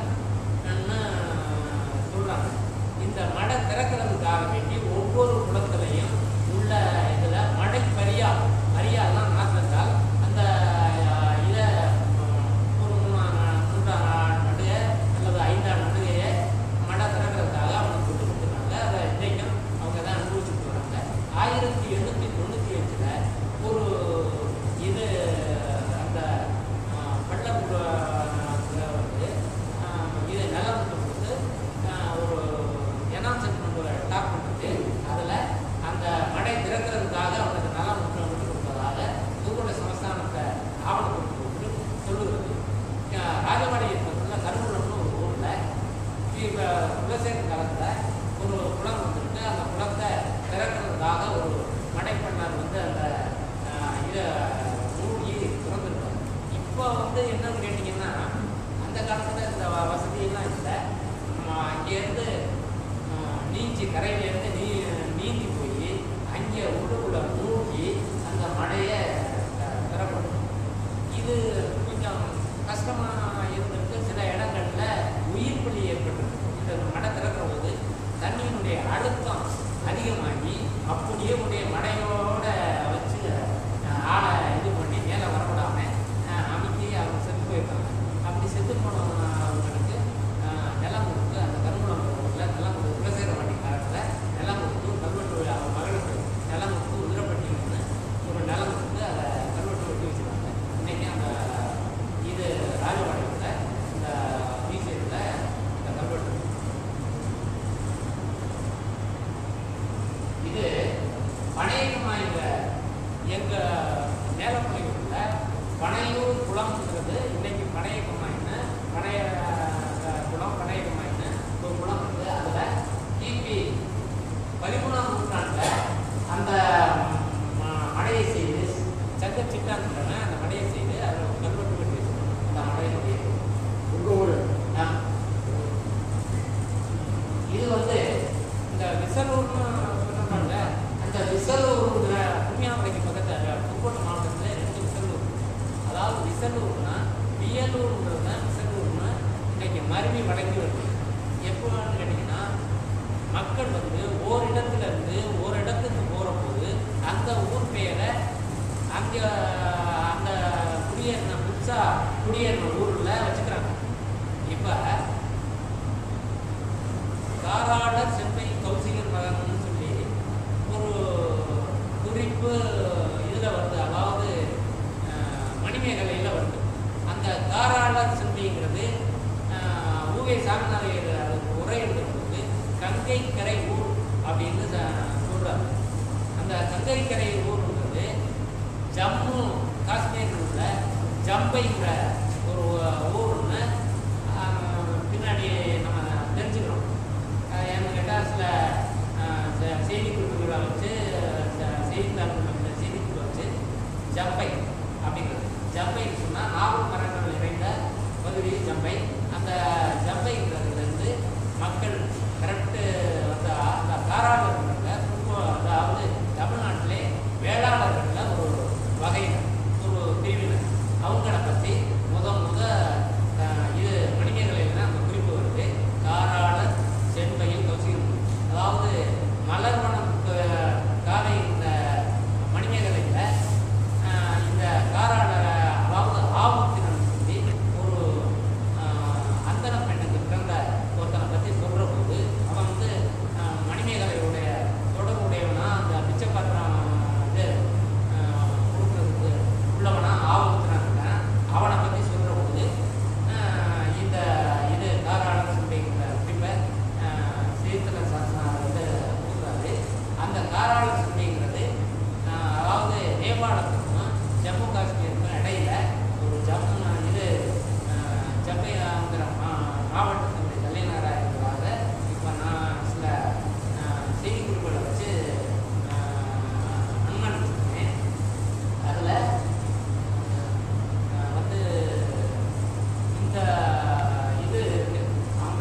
சொல்றாங்க இந்த மடை திறக்கிறதுக்காக வேண்டி ஒவ்வொரு குளத்திலையும் உள்ள இதுல மடை பரியா பரியாலாம் நாட்டிருந்தால் அந்த அஹ், இத அஹ், ஒரு மூணா- மூன்றாம் நாள் நடுகை அல்லது ஐந்தாம் நடுகையை மடை திறக்கிறதுக்காக அவங்க கொண்டு கொடுத்துருக்காங்க அதை இன்றைக்கும் அவங்க தான் அனுபவிச்சுட்டு வராங்க ஆயிரத்தி எண்ணூற்றி தொண்ணூற்றி அஞ்சில் ஒரு இது அந்த அஹ், பள்ளக்குள்ள வந்து அஹ், இது நிலம் கொடுத்து அஹ், ஒரு எனான்சென்ட்மெண்ட் ஒரு டாக்குமெண்ட் இருக்கு அதில் அந்த மடை திறக்கிறதுக்காக அவனுக்கு நிலம் விட்டு விட்டு கொடுத்ததாக தூக்குட சமஸ்தானத்தை ஆவணப்படுத்தி கொண்டு சொல்லுகிறது அஹ், ராஜபாளையம் பக்கத்தில் கருங்குளம்னு ஒரு ஊரில் இப்போ குலசேகர காலத்தில் ஒரு குளம் வந்துருக்கு அந்த குளத்தை திறக்கிறதுக்காக ஒரு மடைப்பண்ணார் வந்து அந்த அஹ், இதை மூழ்கி திறந்துருக்காங்க இப்போ வந்து என்னன்னு கேட்டிங்கன்னா அந்த காலத்தில் இந்த வ- வசதியெல்லாம் இல்லை நம்ம அங்கேருந்து அஹ், நீஞ்சி கரையிலேருந்து நீ நீந்தி போய் அங்கே உள்ளுக்குள்ள மூழ்கி அந்த மழையை திறப்படும் இது கொஞ்சம் கஷ்டமாக இருந்திருக்கு சில இடங்கள்ல உயிர் பலி ஏற்பட்டிருக்கு இந்த மடை திறக்கிற போது தண்ணியினுடைய அழுத்தம் அதிகமாகி அப்படியே உடைய மடையோட வச்சு அஹ், ஆளை இது பண்ணி மேலே வரவிடாம அஹ், அமைக்கி அவங்க செத்து போயிருக்காங்க அப்படி செத்து போனவங்களுக்கு அஹ், நிலம் கொடுத்து அந்த கருங்குளம் ஊரில் நிலம் கொடுத்து குலசேகர வாட்டி காலத்தில் நிலம் கொடுத்து கல்வெட்டு அவங்க மகளுக்கு நிலம் கொடுத்து உதிரப்பட்டின்னு ஒரு நிலம் கொடுத்து அதை கல்வெட்டு வெட்டி வச்சுருக்காங்க இன்னைக்கு அந்த இது ராஜபாளையத்தில் இந்த மியூசியத்தில் இந்த கல்வெட்டு இருக்கு. இது பனையமாயில எங்க மேலப்பள்ளிகளில் பனையூர் குளம்ங்கிறது இன்னைக்கு பனையக்கமாயின்னு பனைய அஹ், குளம் பனையகமாயின்னு ஒரு குளம் வந்து அதில் கிபி பதிமூணாம் நூற்றாண்டில் அந்த ம- மடையை செய்து சங்க சிட்டான்றவன் அந்த மடையை செய்து அதில் ஒரு கல்வெட்டு கட்டி வச்சிருக்கான். அந்த மடையினுடைய உங்க ஊரு ஆ. இது வந்து இந்த விசலூர்னு சொன்னாங்க அந்த விசலூருங்கிற புண்ணியாமலைக்கு பக்கத்தில் புதுக்கோட்டை மாவட்டத்தில் ரெண்டு விசலூர் அதாவது விசலூர்னா வியலூருங்கிறது தான் விசலூர்னு இன்னைக்கு மருவி வழங்கி வருது எப்போன்னு கேட்டிங்கன்னா மக்கள் வந்து ஓரிடத்துல இருந்து ஒரு இடத்துக்கு போகிற போது அந்த ஊர் பெயரை அங்கே அந்த குடியேறின புதுசாக குடியேறின ஊரில் வச்சுக்கிறாங்க இப்போ காராடர் செம்பை கௌசிகர் மகன் சொல்லி ஒரு குறிப்பு இதில் வருது அதாவது அஹ், மணிமேகலையில் வருது அந்த காராடர் செம்பைங்கிறது அஹ், ஊவே சாமிநாதையர் அதுக்கு உரை எழுதும்போது கங்கை கரை ஊர் அப்படின்னு சொல்கிறார் அந்த கங்கை கரை ஊருங்கிறது ஜம்மு காஷ்மீரில் உள்ள ஜம்பைங்கிற ஒரு ஊர்னு ஆஹ், பின்னாடி நம்ம தெரிஞ்சுக்கிறோம் ஆஹ், ஏன்னு கேட்டால் சில ஆஹ், செ- செய்தி குறிப்புகளை வச்சு செ- செய்தித்தாள்கள் செய்தி குறிப்பை வச்சு ஜம்பை அப்படிங்கிறது ஜம்பைன்னு சொன்னால் நாவல் மரங்கள் நிறைந்த பகுதி ஜம்பை அந்த ஜம்பைங்கிறதுலேருந்து மக்கள் கரெக்டு அந்த அந்த காராளர்கள அதாவது தமிழ்நாட்டிலே வேளாளர்களில் ஒரு வகையினர் ஒரு பிரிவினர் அவங்கள பற்றி முத முத அஹ், இது மணிமேகலையில் அந்த குறிப்பு வருது காராளர் செண்பையில் கௌசிகம் அதாவது மலர்வனம் க- காலை இந்த மணிமேகலையில் அஹ், இந்த காராளர் அதாவது ஆபத்தினன் சொல்லி ஒரு அஹ், அந்தன பெண்ணுக்கு பிறந்த ஒருத்தனை பற்றி சொல்கிற போது அவன் வந்து அஹ், மணிமேகலையுடைய தொடர்புடையவனா அந்த பிச்சைப்பாத்திரம் இது அஹ், கொடுக்கறதுக்கு உள்ளவனா ஆபத்தினன் இருக்கான் அவனை பற்றி சொல்கிற போது அஹ், இந்த இது காராளர் சொல்லிங்கிற குறிப்பை சீர்திர சாசனம் வந்து கொடுக்குறாரு அந்த காராளர் சொல்லிங்கிறது அஹ், அதாவது நேபாளத்துக்கும் ஜம்மு காஷ்மீருக்கும் இடையில ஒரு ஜம்மு இது அஹ், ஜப்பையாங்கிற மா- மாவட்டத்தினுடைய தலைநகராக இருக்கிறதாக இப்போ நான் சில அஹ், செய்தி குறிப்புகளை வச்சு அஹ், அனுமானிச்சிருக்கேன் அதில் வந்து இந்த இது இருக்கு அந்த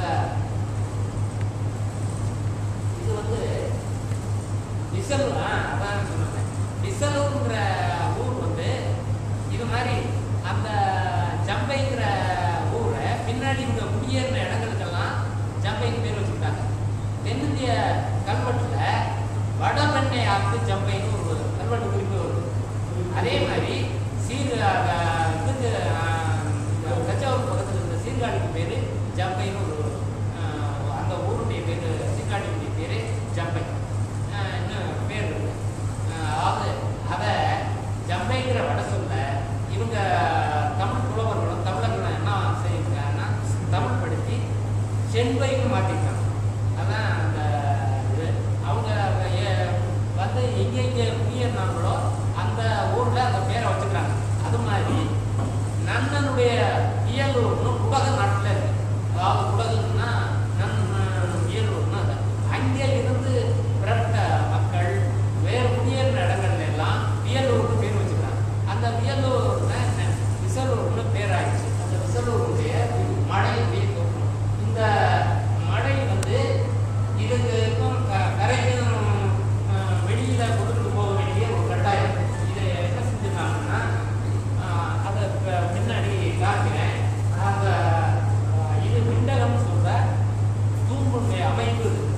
இது வந்து விசலூர் ஆ, அதான் சொன்னேன் விசலூர்ங்கிற ஊர் வந்து இது மாதிரி அந்த ஜம்பைங்கிற ஊரை பின்னாடி இந்த குடியேறின இடங்களுக்கெல்லாம் ஜம்பைக்கு பேர் வச்சுக்கிட்டாங்க தென்னிந்திய கல்வெட்டில் வடபெண்ணை ஆத்து ஜம்பைன்னு ஒரு கல்வெட்டு குறிப்பு வருது அதே மாதிரி சீர் அஹ், இதுக்கு அஹ், இந்த தஞ்சாவூர் பக்கத்தில் இருந்த சீர்காழிக்கு பேர் ஜம்பைன்னு ஒரு அஹ், அந்த ஊருடைய பேர் சீர்காழியுடைய பேர் ஜம்பை அஹ், இன்னும் பேர் இருக்கு அஹ், அதாவது அதை ஜம்பைங்கிற வட சொல்ல இவங்க தமிழ் புலவர்களும் தமிழர்களும் என்ன செய்யிருக்காங்கன்னா தமிழ் படுத்தி செண்பைன்னு மாற்றிருக்காங்க அதான் அந்த இது அவங்க ஏ- வந்து எங்கெங்கே குடியேறினாங்களோ அந்த ஊரில் அந்த பேரை வச்சுக்கிறாங்க அது மாதிரி நன்னனுடைய இயலூர்னு உலக நாட்டில் இருக்கு அதாவது உலகம்னா நன் இயலூர்னு அது அங்கே இருந்து பிறட்ட மக்கள் வேறு குடியேறின இடங்கள்ல எல்லாம் வியலூர்னு பேர் வச்சுக்கிறாங்க அந்த வியலூர்ல விசலூர்னு பேர் ஆயிடுச்சு அந்த விசலூருடைய மழையுடைய தோற்றம் இந்த மழை வந்து இதுக்கும் க- கரைக்கும் அஹ், வெளியில கொண்டுட்டு போக வேண்டிய ஒரு கட்டாயம் இதை என்ன செஞ்சிருக்காங்கன்னா அஹ், அதை ப- பின்னாடி காமிக்கிறேன் அந்த அஹ், இது விண்டகம் சொல்ற தூம்புடைய அமைப்பு இது.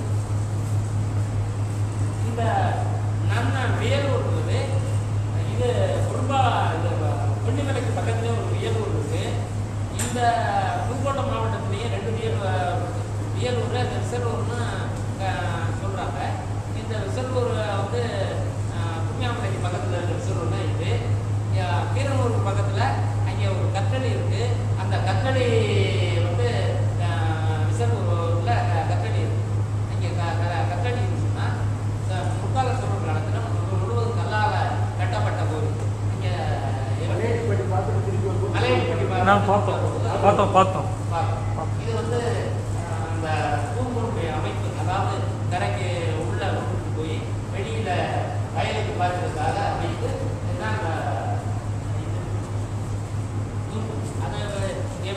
இந்த நன்ன வேலூர் வந்து இது ரொம்ப இது கொல்லிமலைக்கு பக்கத்துல ஒரு வியலூர் இருக்கு இந்த புதுக்கோட்டை மாவட்டத்திலேயே ரெண்டு வியல் வியலூர்ல இந்த விசலூர்னு அஹ், சொல்றாங்க இந்த விசலூர் வந்து அஹ், புண்ணியாமலைக்கு பக்கத்துல இருக்க விசலூர் தான் இது அஹ், கீரனூருக்கு பக்கத்துல அங்கே ஒரு கற்றளி இருக்கு அந்த கற்றளி வந்து அஹ், விசலூர்ல கற்றளி இருக்கு அங்கே க க- கற்றளி இருந்துச்சுன்னா இந்த முற்கால சோழர் காலத்தில் முழுவதும் கல்லால் கட்டப்பட்ட கோவில் இங்கே மலையடிப்பட்டி பார்த்துட்டு திரும்பி வரும்போது மலையடிப்பட்டி நான் பார்த்தோம் பார்த்தோம் பார்த்தோம்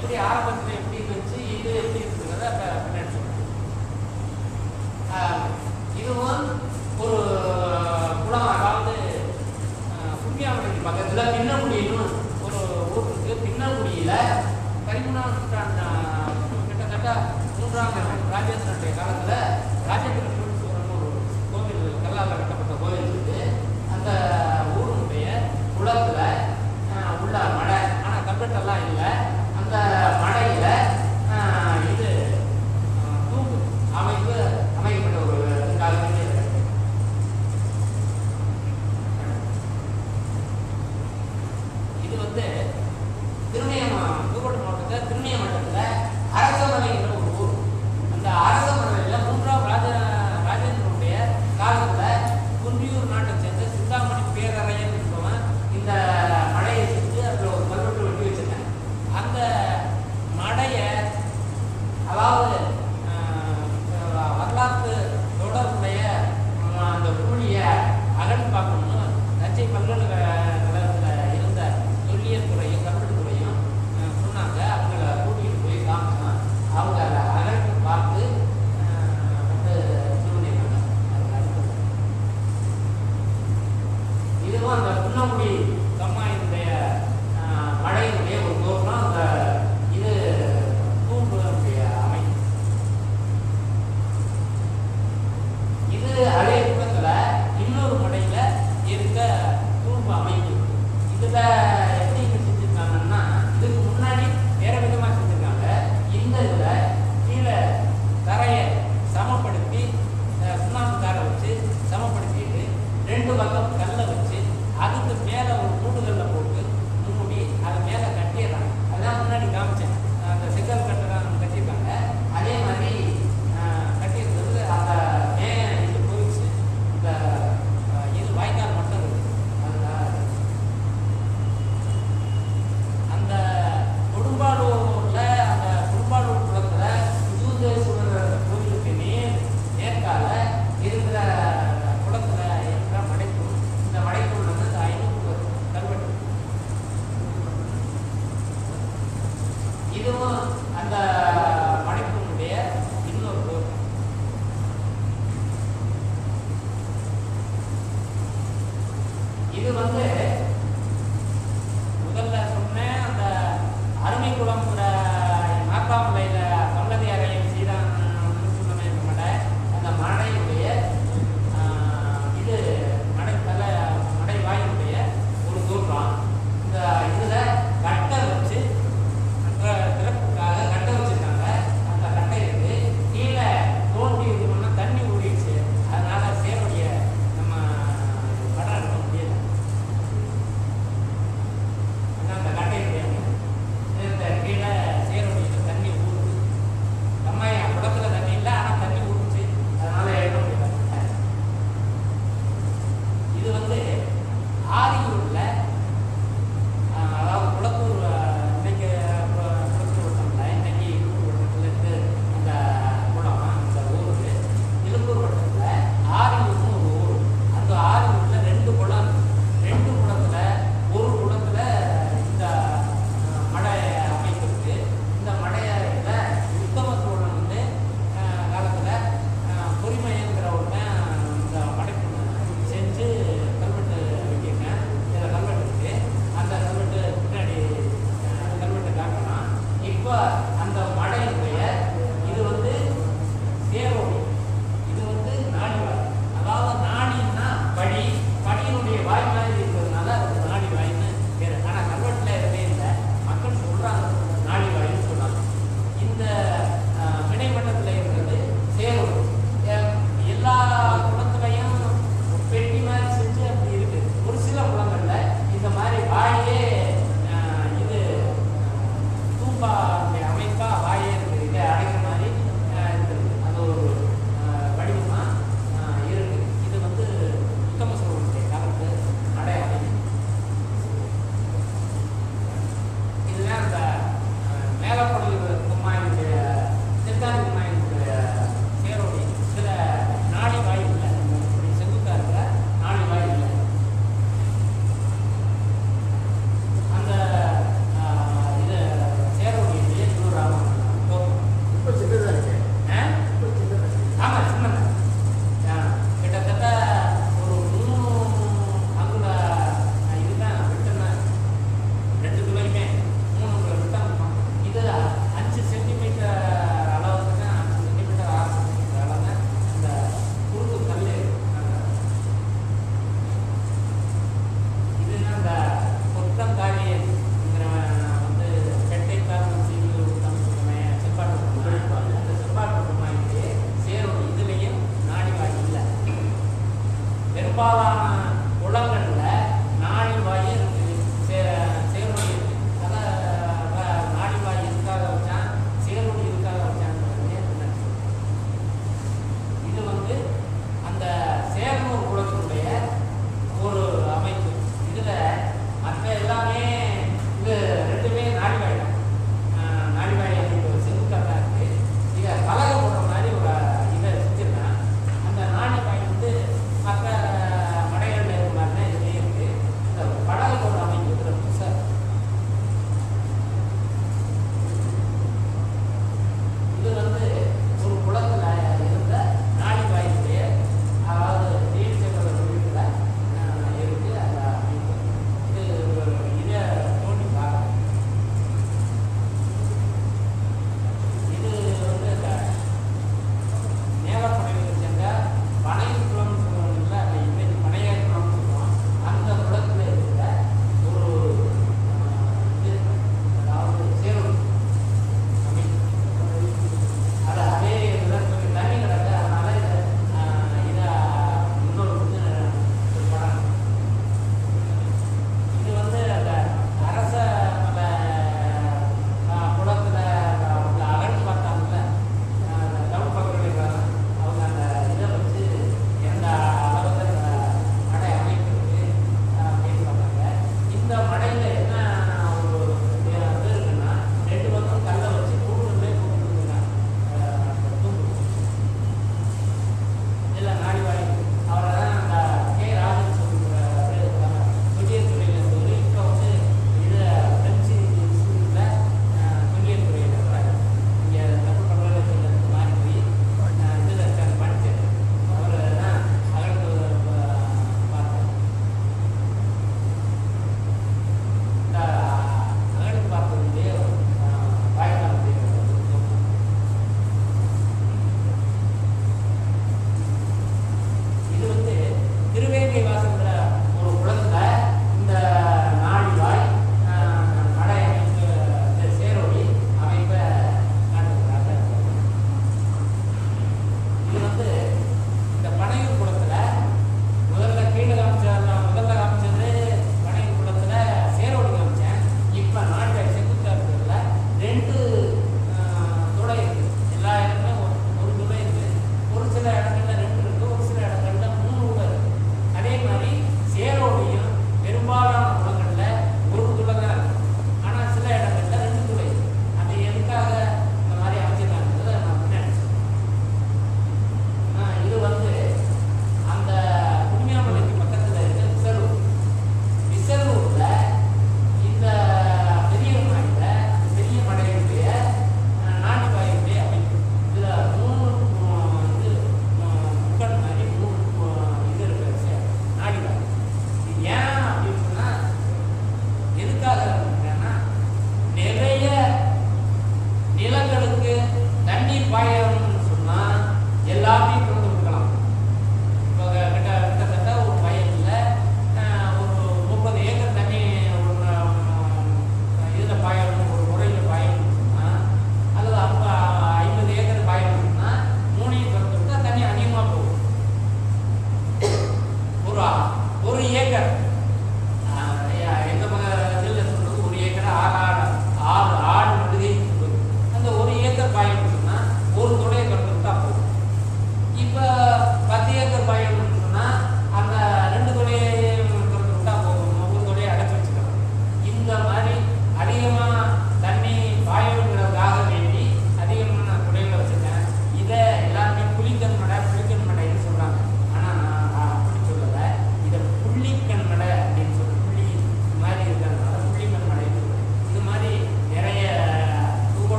எப்படி ஆரம்பத்தில் எப்படி இருந்துச்சு இது எப்படி இருக்குங்கிறத அப்ப பின்னாடி சொல்றேன் ஆஹ் இதுவும் ஒரு குளம் அதாவது ஆஹ் புண்ணியாமலைக்கு பக்கத்தில் பின்னங்குடின்னு ஒரு ஊர் இருக்கு பின்னங்குடியில் பதிமூணாம் நூற்றாண்டு கிட்டத்தட்ட மூன்றாம் ராஜேந்திரனுடைய காலத்தில் ராஜேந்திர சூரன் ஒரு கோவில் கல்லால் கட்டப்பட்ட கோவில் இருக்கு அந்த ஊருடைய குளத்தில் உள்ள மடை ஆனால் கல்வெட்டெல்லாம் இல்லை அந்த மடையில் இது ஆஹ் தூக்கு அமைப்பு அமைக்கப்பட்ட ஒரு காலத்தில் இது வந்து திருநெயம் புதுக்கோட்டை மாவட்டத்தில் திருநெயம் மண்டலத்தில் அரசமலைங்கிற ஒரு ஊர் அந்த அரசமலையில் மூன்றாம் ராஜ ராஜேந்திரனுடைய காலத்தில் குன்றியூர் நாட்டை சேர்ந்த சிந்தாமணி பேரறையன் என்பவன் இந்த மடையை செஞ்சு அதில் ஒரு கல்வெட்டு வெட்டி வச்சிருக்காங்க அந்த மடையை அதாவது ஆஹ், வரலாற்று தொடர்புடைய ஆஹ், அந்த கூலியை அகழ்ந்து பார்க்கணும்னு தஞ்சை பல்கலைக்கழகத்தில் இருந்த தொல்லியல் துறையும் கல்வெட்டு துறையும் ஆஹ், சொன்னாங்க அவங்கள கூட்டிகிட்டு போய் காமிச்சோம் அவங்க அதை அகழ்ந்து பார்த்து ஆஹ், வந்து இது பண்ணியிருக்காங்க அதுக்கு அடுத்தது. இதுவும் அந்த புன்னங்குடி கம்மாயினுடைய ஆஹ், மழையினுடைய ஒரு தோற்றம் அந்த இது தூம்புடைய அமைப்பு இது அதே குளத்துல இன்னொரு மடையில இருக்க தூம்பு அமைப்பு இதுல எப்படி இங்க செஞ்சிருக்காங்கன்னா இதுக்கு முன்னாடி வேற விதமா செஞ்சிருக்காங்க இந்த இதுல கீழே தரையை சமப்படுத்தி அஹ், சுண்ணாம்பு தாரை வச்சு சமப்படுத்திட்டு ரெண்டு பக்கம் கல்லை வச்சு அதுக்கு மேல ஒரு மூடுகல்ல போட்டு மூடி அது மேல கட்டிடுறாங்க அதான் முன்னாடி காமிச்சேன் அந்த செங்கல் கட்டடம் கட்டியிருக்காங்க அதே மாதிரி அஹ், கட்டியிருந்தது அந்த மே இது போயிடுச்சு இந்த அஹ், இது வாய்க்கால் மட்டும் இருக்கு அதனால அந்த கொடும்பாலூர்ல அந்த கொடும்பாலூர் குளத்துல விஜூதேஸ்வரர் கோவிலுக்கு நேர் நேர்கால இருக்கிற குளத்துல இருக்கிற மடைக்குள் இந்த மடைக்குள் வந்து இந்த ஐநூறு கல்வெட்டு இதுவும் அந்த மடைக்குள்ளுடைய இன்னொரு தோற்றம் இது வந்து முதல்ல சொன்னேன் அந்த அருமைக்குளம்ங்கிற நாக்காமலையில கமலதி அறையும் சீதான் சொன்னேன் மடை அந்த மடையுடைய ஆஹ், இது மடை தலை மடை வாயினுடைய ஒரு தோற்றம் இந்த இதுல கட்டை வச்சு அந்த திறப்புக்காக கட்டை வச்சிருக்காங்க அந்த கட்டை இருக்கு கீழே தோண்டி இது பண்ணா தண்ணி ஓடிடுச்சு அதனால சேருடைய நம்ம படம் எடுக்க முடியல அதான் அந்த கட்டை தெரியாம இந்த கீழே சேருடைய தண்ணி ஊறுது நம்ம குளத்துல தண்ணி இல்லை ஆனா தண்ணி ஊறுச்சு அதனால எடுக்க முடியல இது வந்து ஆரியூர்ல ஆஹ், அதாவது குளத்தூர் ஆஹ், இன்னைக்கு கு- குளத்தூர் வட்டம்ல இன்னைக்கு இழுப்பூர் வட்டத்துல இருக்கு அந்த குளம் அந்த ஊருக்கு இழுப்பூர் வட்டத்துல ஆரியூர்னு ஒரு ஊர் அந்த ஆரியூர்ல ரெண்டு குளம் இருக்கு. ரெண்டு குளத்துல ஒரு குளத்துல இந்த ஆஹ், மடை அமைப்பு இருக்கு இந்த மடையில உத்தம சோழன் வந்து ஆஹ், காலத்துல ஆஹ், பொறிமையங்கிற ஒருத்தன் இந்த மடைக்கு செஞ்சு கல்வெட்டு வெட்டியிருக்கேன் இதில் கல்வெட்டு இருக்கு அந்த கல்வெட்டு பின்னாடி ஆஹ், கல்வெட்டு காட்டலாம் இப்போ அந்த மடையினுடைய இது வந்து சேரோடி இது வந்து நாடிவாய் அதாவது நாடின்னா படி படியினுடைய வாய் மாதிரி இருக்கிறதுனால அதுக்கு நாடி வாய்ன்னு பேரு ஆனால் கல்வெட்டில் எதுவுமே இல்லை மக்கள் சொல்றாங்க நாடி வாய்ன்னு சொன்னாங்க இந்த ஆஹ், வினைமண்டலத்தில் இருக்கிறது சேரோடி அஹ், எல்லா குளத்துலையும் பெட்டி மாதிரி செஞ்சு அப்படி இருக்கு ஒரு சில குளங்கள்ல இந்த மாதிரி வாயே ஆஹ், இது தூம்பா அமைப்பா வாய்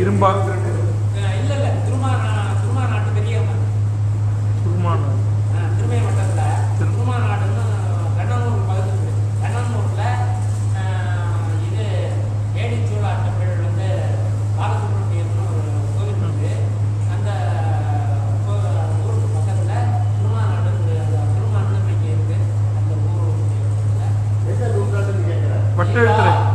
இரும்பா அஹ் இல்ல இல்ல திருமா திருமா நாட்டு பெரியவங்க குருமான அஹ் திருமய மட்டத்துல திருமா நாடுன்னு கண்ணனூர் பகுதி இருக்கு கண்ணனூர்ல அஹ் இது ஏடிச்சூழாட்டங்கள் வந்து பாலசுப்ரமணியம்னு ஒரு கோவில் இருக்கு அந்த கோ- ஊருக்கு பக்கத்துல திருமா நாடு திருமா நம்பிக்கை இருக்கு அந்த ஊர் எந்த நூற்றாண்டுன்னு கேட்கிறேன் வட்டெழுத்துல